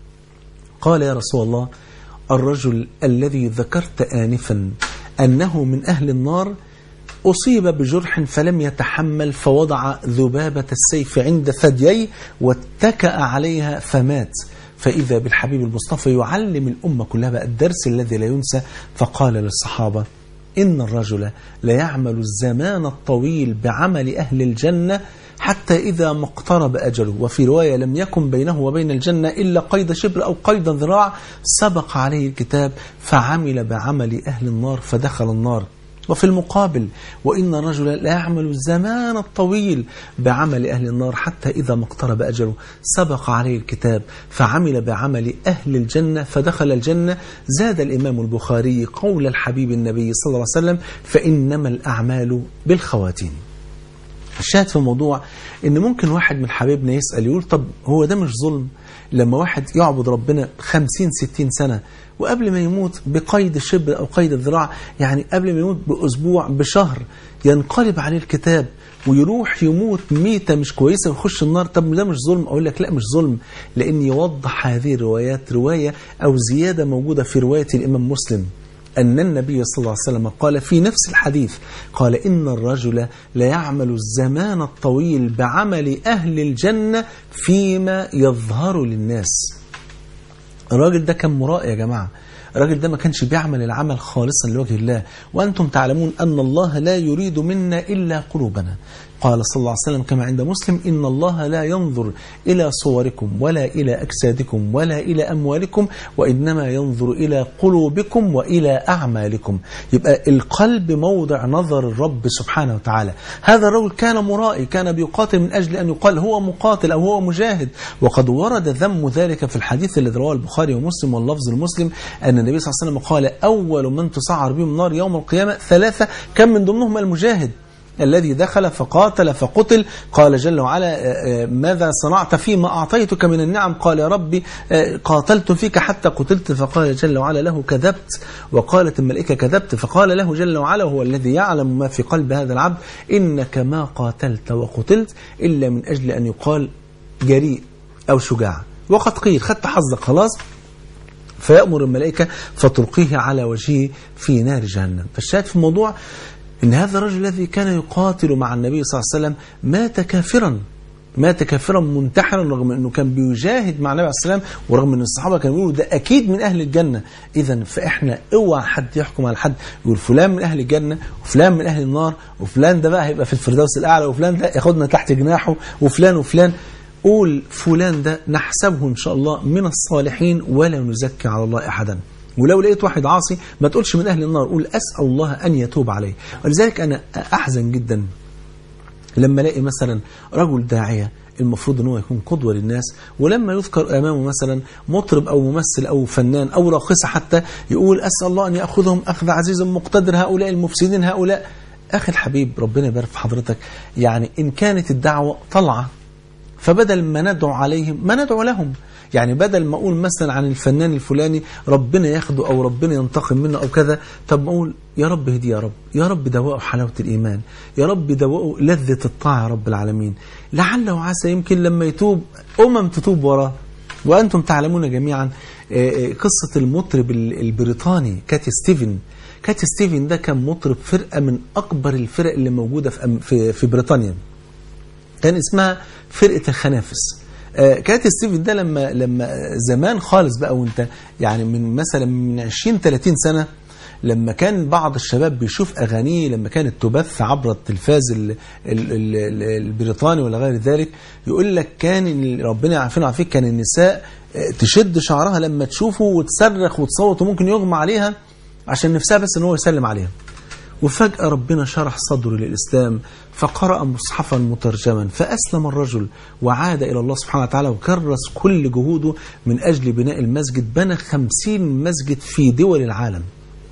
قال يا رسول الله الرجل الذي ذكرت آنفا أنه من أهل النار أصيب بجرح فلم يتحمل فوضع ذبابة السيف عند ثدييه واتكأ عليها فمات فإذا بالحبيب المصطفى يعلم الأمة كلها بقى الدرس الذي لا ينسى فقال للصحابة إن الرجل ليعمل الزمان الطويل بعمل أهل الجنة حتى إذا ما اقترب أجله وفي رواية لم يكن بينه وبين الجنة إلا قيد شبر أو قيد ذراع سبق عليه الكتاب فعمل بعمل أهل النار فدخل النار وفي المقابل وإن الرجل لا يعمل الزمان الطويل بعمل أهل النار حتى إذا ما اقترب أجله سبق عليه الكتاب فعمل بعمل أهل الجنة فدخل الجنة زاد الإمام البخاري قول الحبيب النبي صلى الله عليه وسلم فإنما الأعمال بالخواتيم الشاهد في الموضوع ان ممكن واحد من حبايبنا يسأل يقول طب هو ده مش ظلم لما واحد يعبد ربنا 50 60 سنة وقبل ما يموت بقيد الشبر أو قيد الذراع يعني قبل ما يموت بأسبوع بشهر ينقلب عليه الكتاب ويروح يموت ميتة مش كويسة ويخش النار طب ده مش ظلم أقول لك لا مش ظلم لأن يوضح هذه الروايات رواية أو زيادة موجودة في رواية الإمام مسلم أن النبي صلى الله عليه وسلم قال في نفس الحديث قال إن الرجل ليعمل الزمان الطويل بعمل أهل الجنة فيما يظهر للناس الراجل ده كان مراء يا جماعة الراجل ده ما كانش بيعمل العمل خالصا لوجه الله وأنتم تعلمون أن الله لا يريد منا إلا قلوبنا قال صلى الله عليه وسلم كما عند مسلم إن الله لا ينظر إلى صوركم ولا إلى أجسادكم ولا إلى أموالكم وإنما ينظر إلى قلوبكم وإلى أعمالكم يبقى القلب موضع نظر الرب سبحانه وتعالى هذا الرجل كان مرائي كان بيقاتل من أجل أن يقال هو مقاتل أو هو مجاهد وقد ورد ذم ذلك في الحديث الذي رواه البخاري ومسلم واللفظ المسلم أن النبي صلى الله عليه وسلم قال أول من تسعر بهم النار يوم القيامة ثلاثة كان من ضمنهم المجاهد الذي دخل فقاتل فقتل قال جل وعلا ماذا صنعت فيما أعطيتك من النعم قال يا ربي قاتلت فيك حتى قتلت فقال جل وعلا له كذبت وقالت الملائكة كذبت فقال له جل وعلا هو الذي يعلم ما في قلب هذا العبد إنك ما قاتلت وقتلت إلا من أجل أن يقال جريء أو شجاع وقد قيل خدت حظك خلاص فيأمر الملائكة فتلقيه على وجهه في نار جهنم فالشاهد في الموضوع إن هذا الرجل الذي كان يقاتل مع النبي صلى الله عليه وسلم مات كافرا مات كافرا منتحرا رغم أنه كان بيجاهد مع النبي عليه السلام ورغم أن الصحابة كانوا يقولوا ده أكيد من أهل الجنة إذا فإحنا اوعى حد يحكم على حد يقول فلان من أهل الجنة وفلان من أهل النار وفلان ده بقى هيبقى في الفردوس الأعلى وفلان ده ياخدنا تحت جناحه وفلان وفلان قول فلان ده نحسبه إن شاء الله من الصالحين ولا نزكي على الله أحدا ولو لقيت واحد عاصي ما تقولش من أهل النار قول أسأل الله أن يتوب عليه ولذلك أنا أحزن جدا لما الاقي مثلا رجل داعية المفروض ان هو يكون قدوة للناس ولما يذكر امامه مثلا مطرب او ممثل او فنان او راقصة حتى يقول اسال الله ان ياخذهم اخذ عزيز مقتدر هؤلاء المفسدين هؤلاء اخي الحبيب ربنا يبارك في حضرتك يعني ان كانت الدعوة طلعة فبدل ما ندعو عليهم ما ندعو لهم يعني بدل ما اقول مثلا عن الفنان الفلاني ربنا ياخده او ربنا ينتقم منه او كذا طب ما اقول يا رب هدي يا رب يا رب دوقه حلاوه الايمان يا رب دوقه لذه الطاعه يا رب العالمين لعل وعسى يمكن لما يتوب امم تتوب وراه وانتم تعلمون جميعا قصه المطرب البريطاني كاتي ستيفن كاتي ستيفن ده كان مطرب فرقه من اكبر الفرق اللي موجوده في في, في بريطانيا كان اسمها فرقه الخنافس كانت ستيفن ده لما لما زمان خالص بقى وانت يعني من مثلا من 20 30 سنه لما كان بعض الشباب بيشوف اغانيه لما كانت تبث عبر التلفاز ال ال ال البريطاني ولا غير ذلك يقول لك كان ربنا يعافينا ويعافيك كان النساء تشد شعرها لما تشوفه وتصرخ وتصوت وممكن يغمى عليها عشان نفسها بس ان هو يسلم عليها وفجأة ربنا شرح صدره للإسلام فقرأ مصحفا مترجما فأسلم الرجل وعاد إلى الله سبحانه وتعالى وكرس كل جهوده من أجل بناء المسجد بنى خمسين مسجد في دول العالم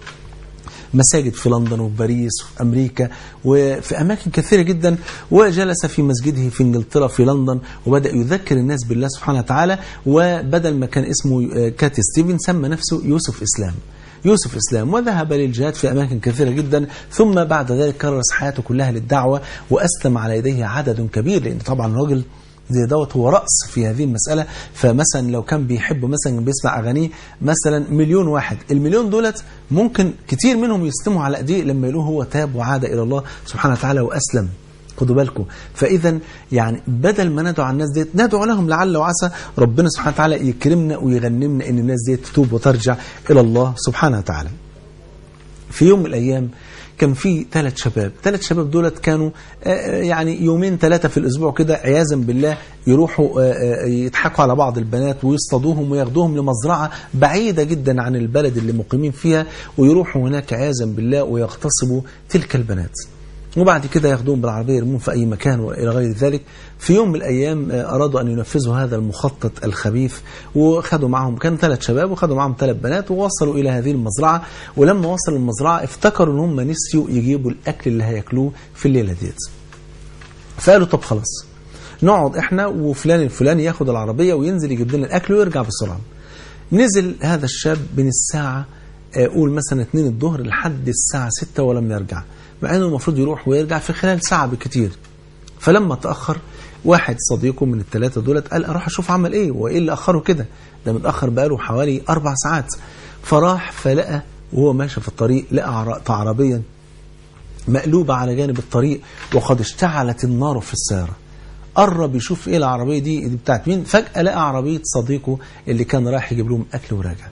مساجد في لندن وفي باريس وفي أمريكا وفي أماكن كثيرة جدا وجلس في مسجده في إنجلترا في لندن وبدأ يذكر الناس بالله سبحانه وتعالى وبدل ما كان اسمه كات ستيفن سمى نفسه يوسف إسلام يوسف إسلام وذهب للجهاد في أماكن كثيرة جدا ثم بعد ذلك كرس حياته كلها للدعوة وأسلم على يديه عدد كبير لأن طبعا الراجل زي دوت هو رأس في هذه المسألة فمثلا لو كان بيحب مثلا بيسمع أغانيه مثلا مليون واحد المليون دولت ممكن كتير منهم يسلموا على أيديه لما يقولوا هو تاب وعاد إلى الله سبحانه وتعالى وأسلم خدوا بالكم فاذا يعني بدل ما ندعو على الناس ديت ندعو لهم لعل وعسى ربنا سبحانه وتعالى يكرمنا ويغنمنا ان الناس ديت تتوب وترجع الى الله سبحانه وتعالى في يوم من الايام كان في ثلاث شباب ثلاث شباب دولت كانوا يعني يومين ثلاثة في الأسبوع كده عياذا بالله يروحوا يضحكوا على بعض البنات ويصطادوهم وياخدوهم لمزرعة بعيدة جدا عن البلد اللي مقيمين فيها ويروحوا هناك عياذا بالله ويغتصبوا تلك البنات وبعد كده ياخدوهم بالعربية يرمون في أي مكان وإلى غير ذلك في يوم من الأيام أرادوا أن ينفذوا هذا المخطط الخبيث وخدوا معهم كان ثلاث شباب وخدوا معهم ثلاث بنات ووصلوا إلى هذه المزرعة ولما وصلوا المزرعة افتكروا أن هم نسيوا يجيبوا الأكل اللي هياكلوه في الليلة ديت فقالوا طب خلاص نقعد احنا وفلان الفلاني ياخد العربية وينزل يجيب لنا الأكل ويرجع بسرعة نزل هذا الشاب من الساعة قول مثلا 2 الظهر لحد الساعة 6 ولم يرجع مع انه المفروض يروح ويرجع في خلال ساعة بكتير فلما تأخر واحد صديقه من الثلاثة دولت قال اروح اشوف عمل ايه وايه اللي اخره كده ده متأخر بقاله حوالي اربع ساعات فراح فلقى وهو ماشي في الطريق لقى عربيا مقلوبة على جانب الطريق وقد اشتعلت النار في السيارة قرب يشوف ايه العربية دي, دي بتاعت مين فجأة لقى عربية صديقه اللي كان رايح يجيب لهم اكل وراجع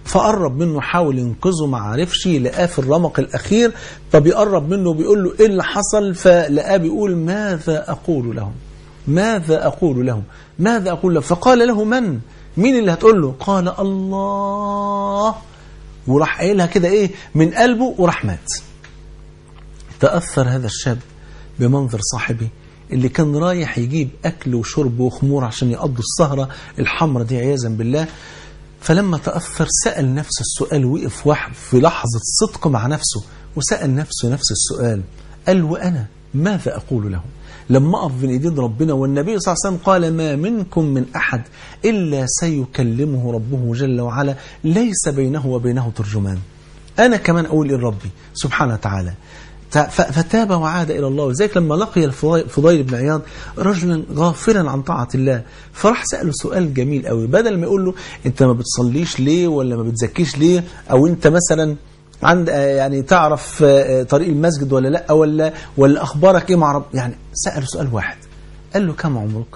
فقرب منه حاول ينقذه ما عرفش لقاه في الرمق الأخير فبيقرب منه بيقول له إيه اللي حصل فلقاه بيقول ماذا أقول لهم ماذا أقول لهم ماذا أقول لهم فقال له من مين اللي هتقول له قال الله وراح قايلها كده إيه من قلبه وراح مات تأثر هذا الشاب بمنظر صاحبه اللي كان رايح يجيب أكل وشرب وخمور عشان يقضوا السهرة الحمرة دي عياذا بالله فلما تأثر سأل نفس السؤال وقف واحد في لحظة صدق مع نفسه وسأل نفسه نفس السؤال قال وأنا ماذا أقول له لما أقف بين إيدين ربنا والنبي صلى الله عليه وسلم قال ما منكم من أحد إلا سيكلمه ربه جل وعلا ليس بينه وبينه ترجمان أنا كمان أقول لربي سبحانه وتعالى فتاب وعاد إلى الله وذلك لما لقي الفضيل بن عياض رجلا غافلا عن طاعة الله فراح سأله سؤال جميل قوي بدل ما يقول له أنت ما بتصليش ليه ولا ما بتزكيش ليه أو أنت مثلا عند يعني تعرف طريق المسجد ولا لا ولا ولا أخبارك إيه مع رب يعني سأله سؤال واحد قال له كم عمرك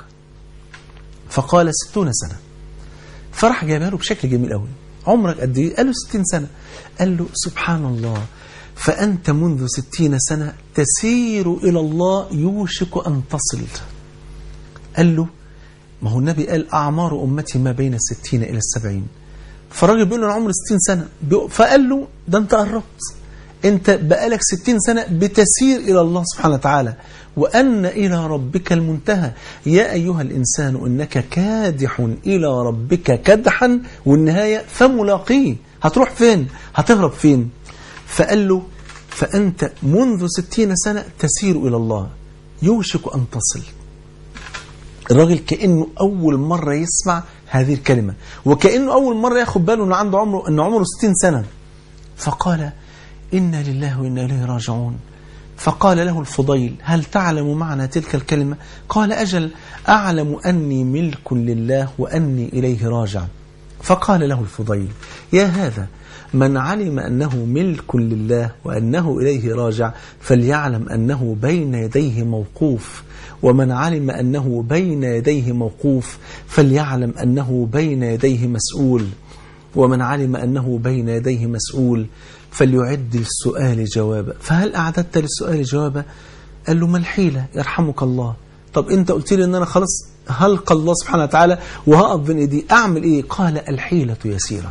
فقال ستون سنة فراح جابها له بشكل جميل قوي عمرك قد ايه قال له ستين سنة قال له سبحان الله فأنت منذ ستين سنة تسير إلى الله يوشك أن تصل قال له ما هو النبي قال أعمار أمتي ما بين الستين إلى السبعين فالراجل بيقول له أنا عمري ستين سنة فقال له ده أنت قربت أنت بقالك ستين سنة بتسير إلى الله سبحانه وتعالى وأن إلى ربك المنتهى يا أيها الإنسان إنك كادح إلى ربك كدحا والنهاية فملاقيه هتروح فين هتهرب فين فقال له فأنت منذ ستين سنة تسير إلى الله يوشك أن تصل الراجل كأنه أول مرة يسمع هذه الكلمة وكأنه أول مرة ياخد باله أنه عنده عمره أنه عمره ستين سنة فقال إنا لله وإنا إليه راجعون فقال له الفضيل هل تعلم معنى تلك الكلمة قال أجل أعلم أني ملك لله وأني إليه راجع فقال له الفضيل يا هذا من علم أنه ملك لله وأنه إليه راجع فليعلم أنه بين يديه موقوف ومن علم أنه بين يديه موقوف فليعلم أنه بين يديه مسؤول ومن علم أنه بين يديه مسؤول فليعد للسؤال جوابا فهل أعددت للسؤال جوابا قال له ما الحيلة يرحمك الله طب انت قلت لي ان انا خلاص هلقى الله سبحانه وتعالى وهقف بين ايدي اعمل ايه قال الحيلة يسيرة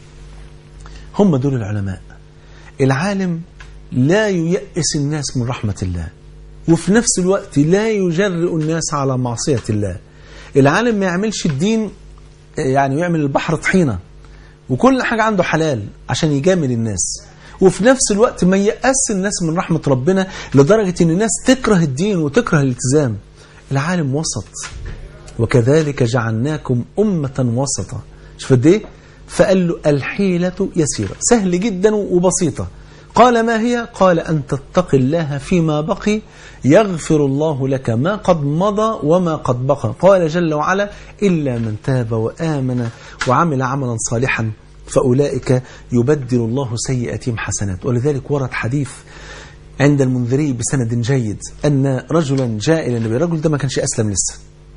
هم دول العلماء العالم لا ييأس الناس من رحمة الله وفي نفس الوقت لا يجرئ الناس على معصية الله العالم ما يعملش الدين يعني يعمل البحر طحينة وكل حاجة عنده حلال عشان يجامل الناس وفي نفس الوقت ما يأس الناس من رحمة ربنا لدرجة ان الناس تكره الدين وتكره الالتزام العالم وسط وكذلك جعلناكم أمة وسطا شوف قد ايه فقال له الحيلة يسيرة سهل جدا وبسيطة قال ما هي قال أن تتقي الله فيما بقي يغفر الله لك ما قد مضى وما قد بقى قال جل وعلا إلا من تاب وآمن وعمل عملا صالحا فأولئك يبدل الله سيئاتهم حسنات ولذلك ورد حديث عند المنذري بسند جيد أن رجلا جاء إلى النبي الرجل ده ما كانش أسلم لسه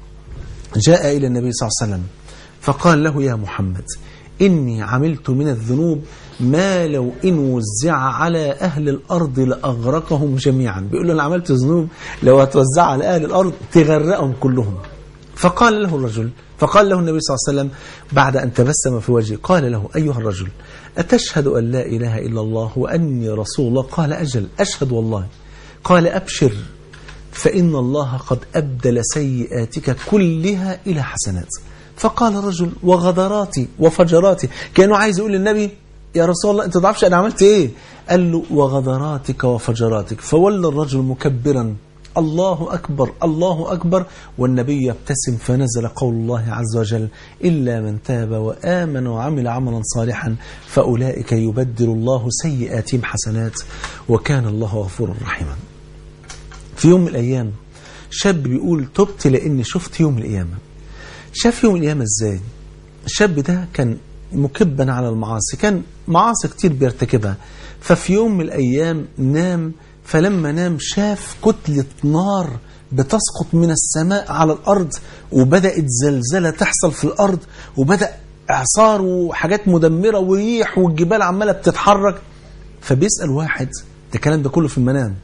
جاء إلى النبي صلى الله عليه وسلم فقال له يا محمد إني عملت من الذنوب ما لو إن وزع على أهل الأرض لأغرقهم جميعا بيقول له أنا عملت ذنوب لو هتوزع على أهل الأرض تغرقهم كلهم فقال له الرجل فقال له النبي صلى الله عليه وسلم بعد أن تبسم في وجهه قال له أيها الرجل أتشهد أن لا إله إلا الله وأني رسول الله قال أجل أشهد والله قال أبشر فإن الله قد أبدل سيئاتك كلها إلى حسنات فقال الرجل وغدراتي وفجراتي كأنه عايز يقول للنبي يا رسول الله أنت تعرفش أنا عملت إيه قال له وغدراتك وفجراتك فولى الرجل مكبرا الله أكبر الله أكبر والنبي يبتسم فنزل قول الله عز وجل إلا من تاب وآمن وعمل عملا صالحا فأولئك يبدل الله سيئاتهم حسنات وكان الله غفورا رحيما في يوم من الأيام شاب بيقول تبت لأني شفت يوم القيامة شاف يوم القيامة ازاي الشاب ده كان مكبا على المعاصي كان معاصي كتير بيرتكبها ففي يوم من الأيام نام فلما نام شاف كتلة نار بتسقط من السماء على الأرض وبدأت زلزلة تحصل في الأرض وبدأ اعصار وحاجات مدمره وريح والجبال عماله بتتحرك فبيسال واحد ده الكلام ده كله في المنام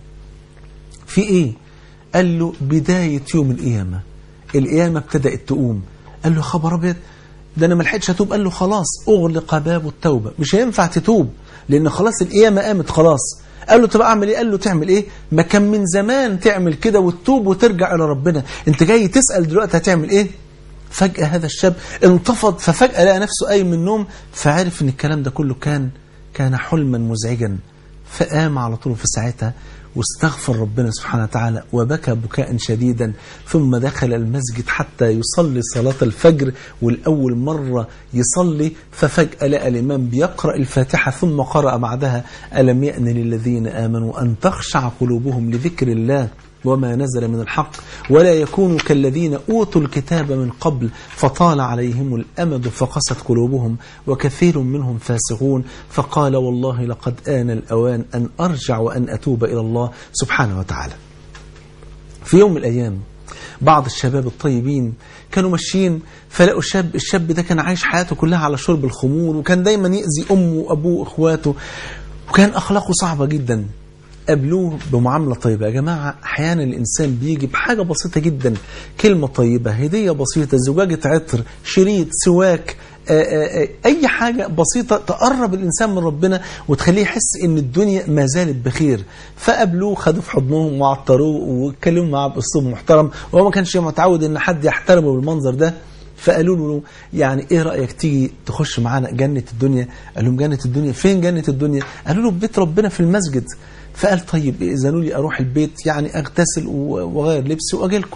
في ايه قال له بدايه يوم القيامه القيامه ابتدات تقوم قال له خبر ابيض ده انا ما لحقتش اتوب قال له خلاص اغلق باب التوبه مش هينفع تتوب لان خلاص القيامه قامت خلاص قال له طب اعمل ايه قال له تعمل ايه ما كان من زمان تعمل كده وتتوب وترجع الى ربنا انت جاي تسال دلوقتي هتعمل ايه فجاه هذا الشاب انتفض ففجاه لقى نفسه قايم من النوم فعرف ان الكلام ده كله كان كان حلما مزعجا فقام على طول في ساعتها واستغفر ربنا سبحانه وتعالى وبكى بكاء شديدا ثم دخل المسجد حتى يصلي صلاة الفجر والأول مرة يصلي ففجأة لقى الإمام بيقرأ الفاتحة ثم قرأ بعدها ألم يأن للذين آمنوا أن تخشع قلوبهم لذكر الله وما نزل من الحق ولا يكونوا كالذين أوتوا الكتاب من قبل فطال عليهم الأمد فقست قلوبهم وكثير منهم فاسقون فقال والله لقد آن الأوان أن أرجع وأن أتوب إلى الله سبحانه وتعالى في يوم من الأيام بعض الشباب الطيبين كانوا ماشيين فلقوا شاب الشاب ده كان عايش حياته كلها على شرب الخمور وكان دايما يأذي أمه وأبوه وإخواته وكان أخلاقه صعبة جدا قابلوه بمعاملة طيبة يا جماعة أحيانا الإنسان بيجي بحاجة بسيطة جدا كلمة طيبة هدية بسيطة زجاجة عطر شريط سواك آآ آآ أي حاجة بسيطة تقرب الإنسان من ربنا وتخليه يحس إن الدنيا ما زالت بخير فقابلوه خدوا في حضنهم وعطروه واتكلموا معاه بأسلوب محترم وهو ما كانش متعود إن حد يحترمه بالمنظر ده فقالوا له يعني ايه رايك تيجي تخش معانا جنه الدنيا قال لهم جنه الدنيا فين جنه الدنيا قالوا له بيت ربنا في المسجد فقال طيب اذنوا لي اروح البيت يعني اغتسل واغير لبسي واجي لكم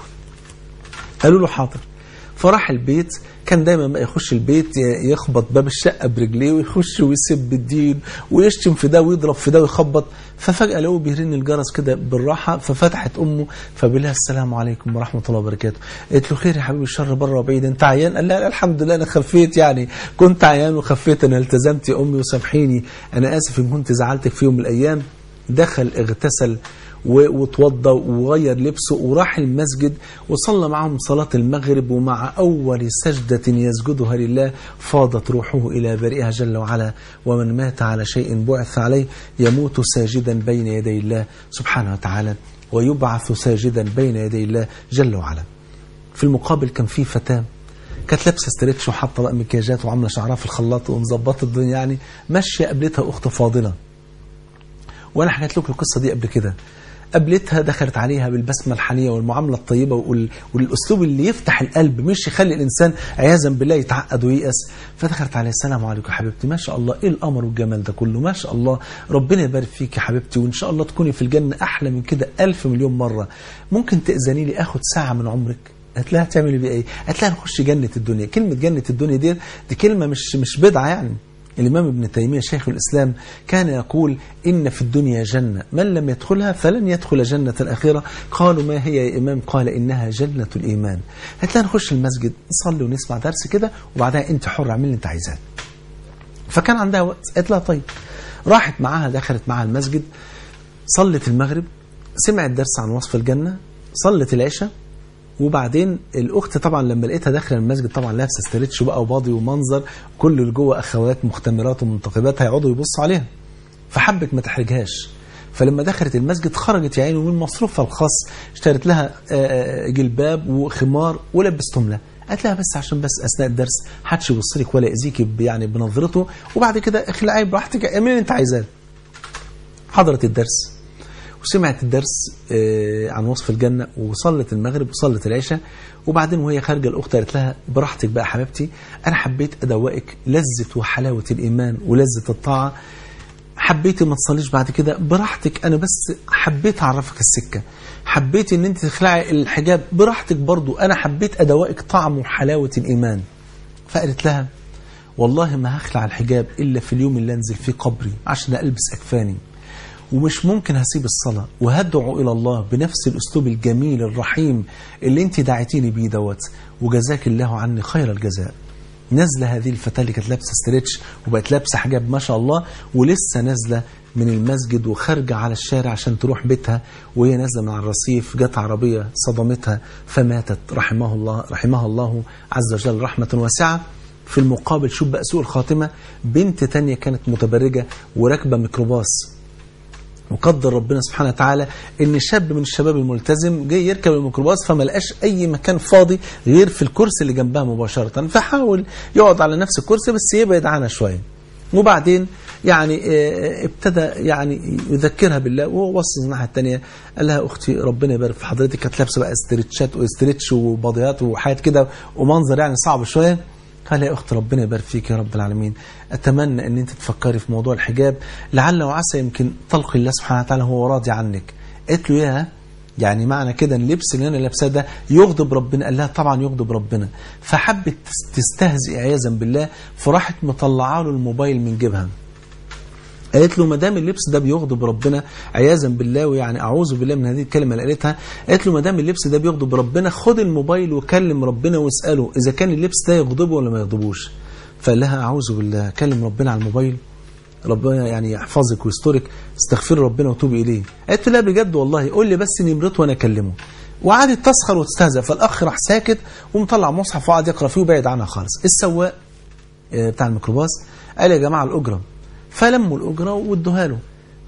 قالوا له حاضر فراح البيت كان دايما ما يخش البيت يخبط باب الشقه برجليه ويخش ويسب الدين ويشتم في ده ويضرب في ده ويخبط ففجاه لقوه بيرن الجرس كده بالراحه ففتحت امه فبيقول لها السلام عليكم ورحمه الله وبركاته قالت له خير يا حبيبي الشر بره وبعيد انت عيان قال لها لا الحمد لله انا خفيت يعني كنت عيان وخفيت انا التزمت يا امي وسامحيني انا اسف ان كنت زعلتك في يوم من الايام دخل اغتسل واتوضى وغير لبسه وراح المسجد وصلى معهم صلاة المغرب ومع أول سجدة يسجدها لله فاضت روحه إلى بريئها جل وعلا ومن مات على شيء بعث عليه يموت ساجدا بين يدي الله سبحانه وتعالى ويبعث ساجدا بين يدي الله جل وعلا في المقابل كان في فتاة كانت لابسه ستريتش وحاطه بقى مكياجات وعامله شعرها في الخلاط ومظبطه الدنيا يعني ماشيه قابلتها اخت فاضله وانا حكيت لكم القصه دي قبل كده قابلتها دخلت عليها بالبسمه الحنيه والمعامله الطيبه وال... والاسلوب اللي يفتح القلب مش يخلي الانسان عياذا بالله يتعقد وييأس فدخلت عليها السلام عليكم يا حبيبتي ما شاء الله ايه الامر والجمال ده كله ما شاء الله ربنا يبارك فيك يا حبيبتي وان شاء الله تكوني في الجنه احلى من كده ألف مليون مره ممكن تاذني لي اخد ساعه من عمرك قالت لها هتعملي بيه ايه؟ قالت لها نخش جنه الدنيا كلمه جنه الدنيا دي دي كلمه مش مش بدعه يعني الإمام ابن تيمية شيخ الإسلام كان يقول إن في الدنيا جنة من لم يدخلها فلن يدخل جنة الآخرة قالوا ما هي يا إمام قال إنها جنة الإيمان هتلاقي نخش المسجد نصلي ونسمع درس كده وبعدها أنت حر اعمل اللي أنت عايزاه فكان عندها وقت قالت لها طيب راحت معاها دخلت معاها المسجد صلت المغرب سمعت درس عن وصف الجنة صلت العشاء وبعدين الاخت طبعا لما لقيتها داخله المسجد طبعا لابسه ستريتش بقى وباضي ومنظر كل اللي جوه اخوات مختمرات ومنتقبات هيقعدوا يبصوا عليها فحبت ما تحرجهاش فلما دخلت المسجد خرجت يا عيني من مصروفها الخاص اشترت لها جلباب وخمار ولبستهم لها قالت لها بس عشان بس اثناء الدرس محدش يبص لك ولا يأذيكي يعني بنظرته وبعد كده اخلعي براحتك اعملي اللي انت عايزاه حضرت الدرس وسمعت الدرس عن وصف الجنة وصلت المغرب وصلت العشاء وبعدين وهي خارجة الأخت قالت لها براحتك بقى حبيبتي أنا حبيت أدوقك لذة وحلاوة الإيمان ولذة الطاعة حبيتي ما تصليش بعد كده براحتك أنا بس حبيت أعرفك السكة حبيت أن أنت تخلعي الحجاب براحتك برضو أنا حبيت أدوقك طعم وحلاوة الإيمان فقالت لها والله ما هخلع الحجاب إلا في اليوم اللي أنزل فيه قبري عشان ألبس أكفاني ومش ممكن هسيب الصلاة وهدعو إلى الله بنفس الأسلوب الجميل الرحيم اللي انت دعيتيني بيه دوت وجزاك الله عني خير الجزاء نازلة هذه الفتاة اللي كانت لابسة ستريتش وبقت لابسة حجاب ما شاء الله ولسه نازلة من المسجد وخارجة على الشارع عشان تروح بيتها وهي نازلة من على الرصيف جت عربية صدمتها فماتت رحمه الله رحمها الله عز وجل رحمة واسعة في المقابل شوف بقى سوء الخاتمة بنت تانية كانت متبرجة وراكبة ميكروباص وقدر ربنا سبحانه وتعالى ان شاب من الشباب الملتزم جاي يركب الميكروباص فما لقاش اي مكان فاضي غير في الكرسي اللي جنبها مباشره فحاول يقعد على نفس الكرسي بس يبعد عنها شويه وبعدين يعني آه، ابتدى يعني يذكرها بالله وهو بص الناحيه الثانيه قال لها اختي ربنا يبارك في حضرتك كانت لابسه بقى استرتشات واسترتش وباضيات وحاجات كده ومنظر يعني صعب شويه قال يا اخت ربنا يبارك فيك يا رب العالمين اتمنى ان انت تفكري في موضوع الحجاب لعل وعسى يمكن تلقي الله سبحانه وتعالى هو راضي عنك قالت له يا يعني معنى كده اللبس اللي انا لابساه ده يغضب ربنا قال لها طبعا يغضب ربنا فحبت تستهزئ عياذا بالله فراحت مطلعه له الموبايل من جيبها قالت له ما دام اللبس ده بيغضب ربنا عياذا بالله ويعني اعوذ بالله من هذه الكلمه اللي قالتها قالت له ما دام اللبس ده بيغضب ربنا خد الموبايل وكلم ربنا واساله اذا كان اللبس ده يغضبه ولا ما يغضبوش فقال لها اعوذ بالله كلم ربنا على الموبايل ربنا يعني يحفظك ويسترك استغفر ربنا وتوبي اليه قالت له لا بجد والله قول لي بس نمرته وانا اكلمه وقعدت تسخر وتستهزأ فالاخ راح ساكت ومطلع مصحف وقعد يقرا فيه وبعد عنها خالص السواق آه، بتاع الميكروباص قال يا جماعه الاجره فلموا الاجره وادوها له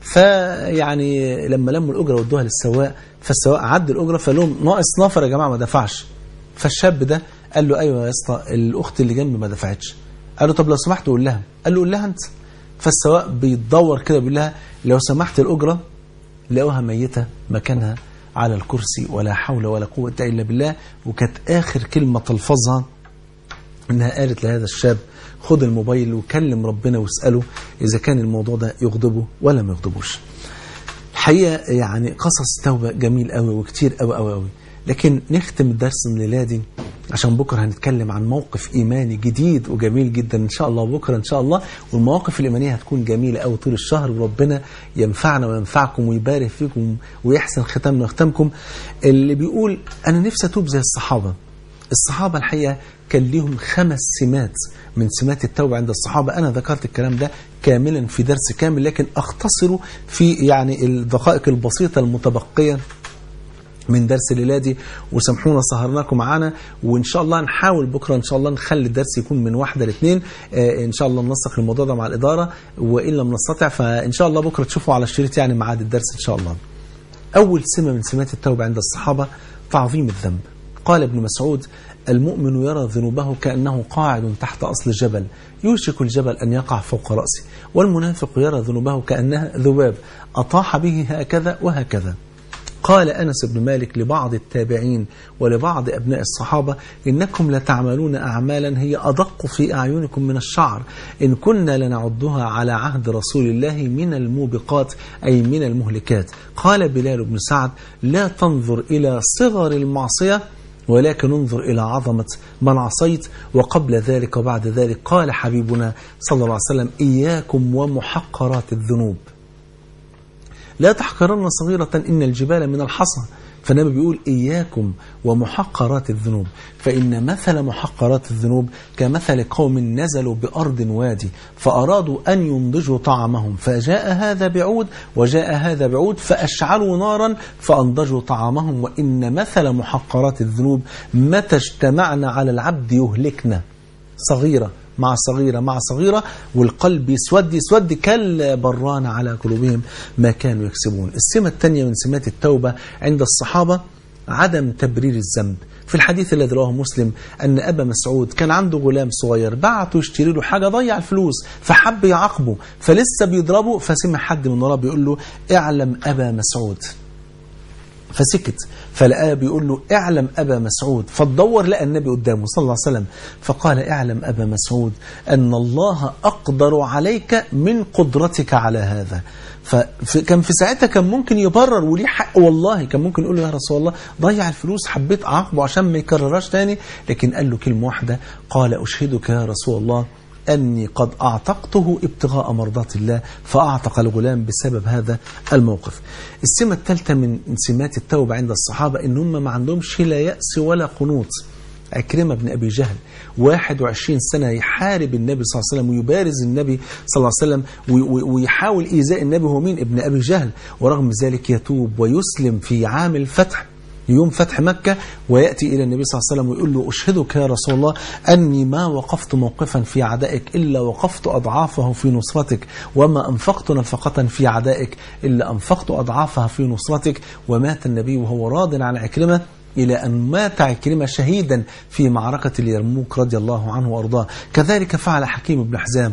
فيعني لما لموا الاجره وادوها للسواق فالسواق عد الاجره فقال لهم ناقص نفر يا جماعه ما دفعش فالشاب ده قال له ايوه يا اسطى الاخت اللي جنبي ما دفعتش قال له طب لو سمحت قول لها قال له قول لها انت فالسواق بيتدور كده بيقول لها لو سمحت الاجره لقوها ميته مكانها على الكرسي ولا حول ولا قوه الا بالله وكانت اخر كلمه تلفظها انها قالت لهذا الشاب خد الموبايل وكلم ربنا واساله اذا كان الموضوع ده يغضبه ولا ما يغضبوش. الحقيقه يعني قصص توبه جميل قوي وكتير قوي قوي قوي لكن نختم الدرس من الليله دي عشان بكره هنتكلم عن موقف ايماني جديد وجميل جدا ان شاء الله بكره ان شاء الله والمواقف الايمانيه هتكون جميله قوي طول الشهر وربنا ينفعنا وينفعكم ويبارك فيكم ويحسن ختامنا وختامكم اللي بيقول انا نفسي اتوب زي الصحابه الصحابة الحقيقة كان ليهم خمس سمات من سمات التوبة عند الصحابة أنا ذكرت الكلام ده كاملا في درس كامل لكن أختصره في يعني الدقائق البسيطة المتبقية من درس الليلة دي وسامحونا سهرناكم معانا وإن شاء الله نحاول بكرة إن شاء الله نخلي الدرس يكون من واحدة لاثنين آه إن شاء الله ننسق الموضوع ده مع الإدارة وإن لم نستطع فإن شاء الله بكرة تشوفوا على الشريط يعني ميعاد الدرس إن شاء الله أول سمة من سمات التوبة عند الصحابة تعظيم الذنب قال ابن مسعود المؤمن يرى ذنوبه كأنه قاعد تحت أصل جبل يوشك الجبل أن يقع فوق رأسه والمنافق يرى ذنوبه كأنها ذباب أطاح به هكذا وهكذا قال أنس بن مالك لبعض التابعين ولبعض أبناء الصحابة إنكم لتعملون أعمالا هي أدق في أعينكم من الشعر إن كنا لنعدها على عهد رسول الله من الموبقات أي من المهلكات قال بلال بن سعد لا تنظر إلى صغر المعصية ولكن انظر إلى عظمة من عصيت وقبل ذلك وبعد ذلك قال حبيبنا صلى الله عليه وسلم إياكم ومحقرات الذنوب لا تحقرن صغيرة إن الجبال من الحصى فالنبي بيقول إياكم ومحقرات الذنوب فإن مثل محقرات الذنوب كمثل قوم نزلوا بأرض وادي فأرادوا أن ينضجوا طعامهم فجاء هذا بعود وجاء هذا بعود فأشعلوا نارا فأنضجوا طعامهم وإن مثل محقرات الذنوب متى اجتمعنا على العبد يهلكنا صغيرة مع صغيرة مع صغيرة والقلب يسود يسود كلا بران على قلوبهم ما كانوا يكسبون السمة الثانية من سمات التوبة عند الصحابة عدم تبرير الذنب في الحديث الذي رواه مسلم أن أبا مسعود كان عنده غلام صغير بعته يشتري له حاجة ضيع الفلوس فحب يعاقبه فلسه بيضربه فسمع حد من وراه بيقول له اعلم أبا مسعود فسكت فلقاه بيقول له اعلم أبا مسعود فتدور لقى النبي قدامه صلى الله عليه وسلم فقال اعلم أبا مسعود أن الله أقدر عليك من قدرتك على هذا فكان في ساعتها كان ممكن يبرر وليه حق والله كان ممكن يقول له يا رسول الله ضيع الفلوس حبيت أعاقبه عشان ما يكررهاش تاني لكن قال له كلمة واحدة قال أشهدك يا رسول الله أني قد أعتقته ابتغاء مرضات الله فأعتق الغلام بسبب هذا الموقف السمة الثالثة من سمات التوبة عند الصحابة إن هم ما عندهمش لا يأس ولا قنوط عكرمة بن أبي جهل 21 سنة يحارب النبي صلى الله عليه وسلم ويبارز النبي صلى الله عليه وسلم ويحاول إيذاء النبي هو مين ابن أبي جهل ورغم ذلك يتوب ويسلم في عام الفتح يوم فتح مكة ويأتي إلى النبي صلى الله عليه وسلم ويقول له أشهدك يا رسول الله أني ما وقفت موقفا في عدائك إلا وقفت أضعافه في نصرتك وما أنفقت نفقة في عدائك إلا أنفقت أضعافها في نصرتك ومات النبي وهو راض عن عكرمة إلى أن مات عكرمة شهيدا في معركة اليرموك رضي الله عنه وأرضاه كذلك فعل حكيم بن حزام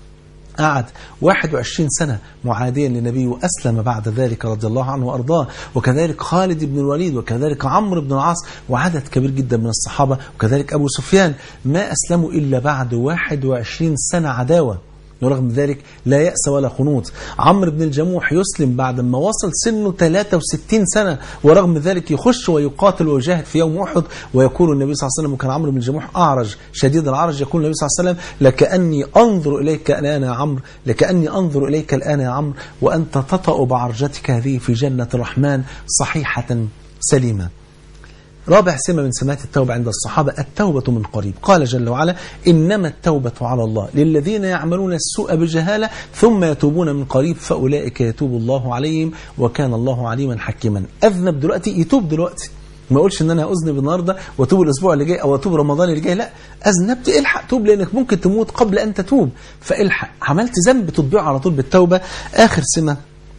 قعد 21 سنة معاديا للنبي وأسلم بعد ذلك رضي الله عنه وأرضاه وكذلك خالد بن الوليد وكذلك عمرو بن العاص وعدد كبير جدا من الصحابة وكذلك أبو سفيان ما أسلموا إلا بعد 21 سنة عداوة ورغم ذلك لا يأس ولا قنوط عمرو بن الجموح يسلم بعد ما وصل سنه 63 سنة ورغم ذلك يخش ويقاتل ويجاهد في يوم أحد ويقول النبي صلى الله عليه وسلم وكان عمرو بن الجموح أعرج شديد العرج يقول النبي صلى الله عليه وسلم لكأني أنظر إليك الآن يا عمرو لكأني أنظر إليك الآن يا عمرو وأنت تطأ بعرجتك هذه في جنة الرحمن صحيحة سليمة رابع سمة من سمات التوبة عند الصحابة التوبة من قريب قال جل وعلا إنما التوبة على الله للذين يعملون السوء بجهالة ثم يتوبون من قريب فأولئك يتوب الله عليهم وكان الله عليما حكيما أذنب دلوقتي يتوب دلوقتي ما اقولش ان انا اذنب النهارده واتوب الاسبوع اللي جاي او اتوب رمضان اللي جاي لا اذنبت الحق توب لانك ممكن تموت قبل ان تتوب فالحق عملت ذنب تطبيعه على طول بالتوبه اخر سمه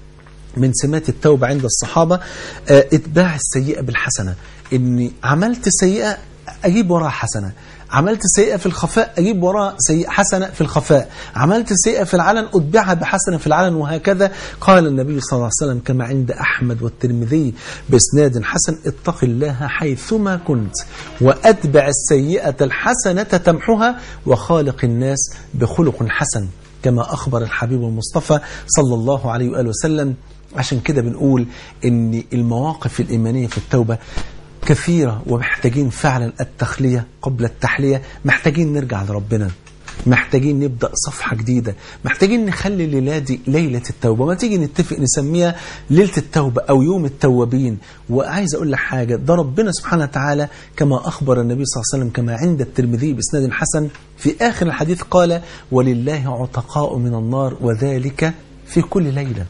من سمات التوبة عند الصحابة آه، اتباع السيئة بالحسنة اني عملت سيئة اجيب وراها حسنة عملت سيئة في الخفاء أجيب وراها سيئة حسنة في الخفاء عملت سيئة في العلن أتبعها بحسنة في العلن وهكذا قال النبي صلى الله عليه وسلم كما عند أحمد والترمذي بإسناد حسن اتق الله حيثما كنت وأتبع السيئة الحسنة تمحها وخالق الناس بخلق حسن كما أخبر الحبيب المصطفى صلى الله عليه وآله وسلم عشان كده بنقول ان المواقف الإيمانية في التوبة كثيرة ومحتاجين فعلا التخلية قبل التحلية محتاجين نرجع لربنا محتاجين نبدأ صفحة جديدة محتاجين نخلي الليلة دي ليلة التوبة ما تيجي نتفق نسميها ليلة التوبة أو يوم التوابين وعايز أقول لك حاجة ده ربنا سبحانه وتعالى كما أخبر النبي صلى الله عليه وسلم كما عند الترمذي بإسناد حسن في آخر الحديث قال ولله عتقاء من النار وذلك في كل ليلة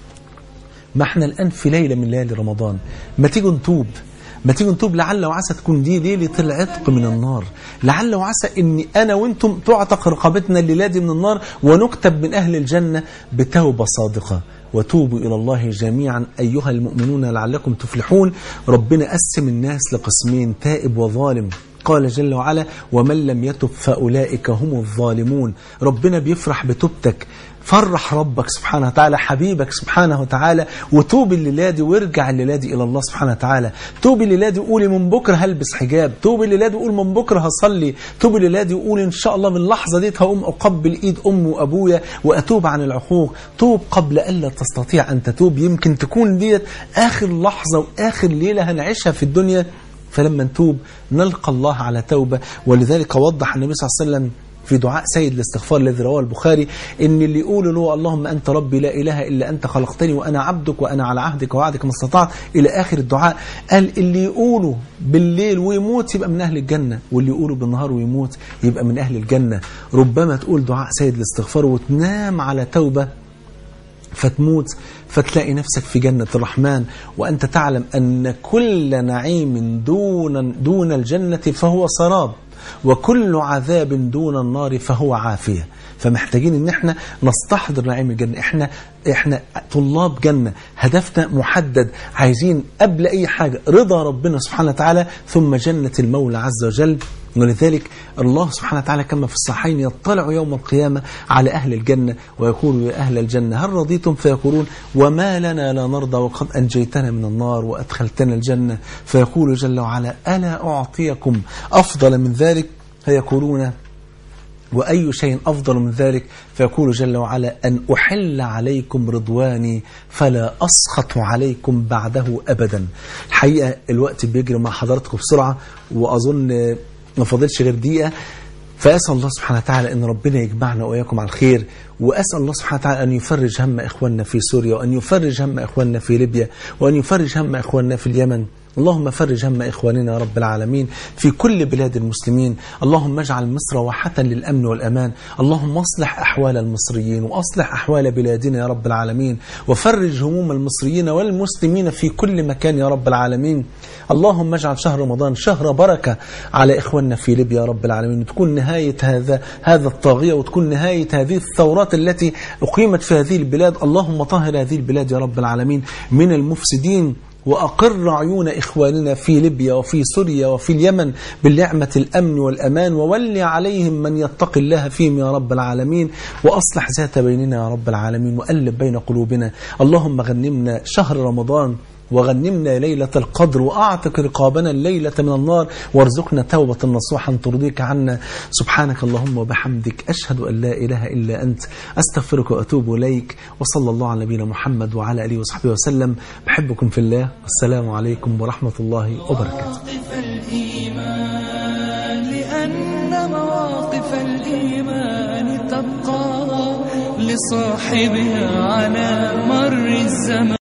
ما احنا الآن في ليلة من ليالي رمضان ما تيجوا نتوب ما تيجوا نتوب لعل وعسى تكون دي ليلة العتق من النار لعل وعسى ان انا وانتم تعتق رقبتنا الليلة دي من النار ونكتب من اهل الجنة بتوبة صادقة وتوبوا إلى الله جميعا أيها المؤمنون لعلكم تفلحون ربنا قسم الناس لقسمين تائب وظالم قال جل وعلا ومن لم يتب فأولئك هم الظالمون ربنا بيفرح بتوبتك فرح ربك سبحانه وتعالى حبيبك سبحانه وتعالى وتوب الليلة دي وارجع الليلة دي إلى الله سبحانه وتعالى توب الليلة دي وقولي من بكرة هلبس حجاب توب الليلة دي وقول من بكرة هصلي توب الليلة دي وقول إن شاء الله من اللحظة دي هقوم أقبل إيد أمي وأبويا وأتوب عن العقوق توب قبل ألا تستطيع أن تتوب يمكن تكون ديت آخر لحظة وآخر ليلة هنعيشها في الدنيا فلما نتوب نلقى الله على توبة ولذلك وضح النبي صلى الله عليه وسلم في دعاء سيد الاستغفار الذي رواه البخاري ان اللي يقول له اللهم انت ربي لا اله الا انت خلقتني وانا عبدك وانا على عهدك ووعدك ما استطعت الى اخر الدعاء قال اللي يقوله بالليل ويموت يبقى من اهل الجنه واللي يقوله بالنهار ويموت يبقى من اهل الجنه ربما تقول دعاء سيد الاستغفار وتنام على توبه فتموت فتلاقي نفسك في جنة الرحمن وأنت تعلم أن كل نعيم دون, دون الجنة فهو سراب وكل عذاب دون النار فهو عافية فمحتاجين ان احنا نستحضر نعيم الجنة احنا احنا طلاب جنة هدفنا محدد عايزين قبل اي حاجة رضا ربنا سبحانه وتعالى ثم جنة المولى عز وجل ولذلك الله سبحانه وتعالى كما في الصحيحين يطلع يوم القيامة على أهل الجنة ويقول يا أهل الجنة هل رضيتم فيقولون وما لنا لا نرضى وقد أنجيتنا من النار وأدخلتنا الجنة فيقول جل وعلا ألا أعطيكم أفضل من ذلك فيقولون وأي شيء أفضل من ذلك فيقول جل وعلا أن أحل عليكم رضواني فلا أسخط عليكم بعده أبدا الحقيقة الوقت بيجري مع حضراتكم بسرعة وأظن ما فاضلش غير دقيقة فأسأل الله سبحانه وتعالى أن ربنا يجمعنا وإياكم على الخير وأسأل الله سبحانه وتعالى أن يفرج هم إخواننا في سوريا وأن يفرج هم إخواننا في ليبيا وأن يفرج هم إخواننا في اليمن اللهم فرج هم إخواننا يا رب العالمين في كل بلاد المسلمين اللهم اجعل مصر واحة للأمن والأمان اللهم اصلح أحوال المصريين وأصلح أحوال بلادنا يا رب العالمين وفرج هموم المصريين والمسلمين في كل مكان يا رب العالمين اللهم اجعل شهر رمضان شهر بركة على إخواننا في ليبيا يا رب العالمين وتكون نهاية هذا هذا الطاغية وتكون نهاية هذه الثورات التي أقيمت في هذه البلاد اللهم طهر هذه البلاد يا رب العالمين من المفسدين وأقر عيون إخواننا في ليبيا وفي سوريا وفي اليمن بالنعمة الأمن والأمان وول عليهم من يتقي الله فيهم يا رب العالمين وأصلح ذات بيننا يا رب العالمين وألب بين قلوبنا اللهم غنمنا شهر رمضان وغنمنا ليلة القدر وأعتق رقابنا الليلة من النار وارزقنا توبة نصوحا ترضيك عنا سبحانك اللهم وبحمدك أشهد أن لا إله إلا أنت أستغفرك وأتوب إليك وصلى الله على نبينا محمد وعلى آله وصحبه وسلم بحبكم في الله والسلام عليكم ورحمة الله وبركاته مواقف الإيمان لأن مواقف الإيمان تبقى لصاحبها على مر الزمان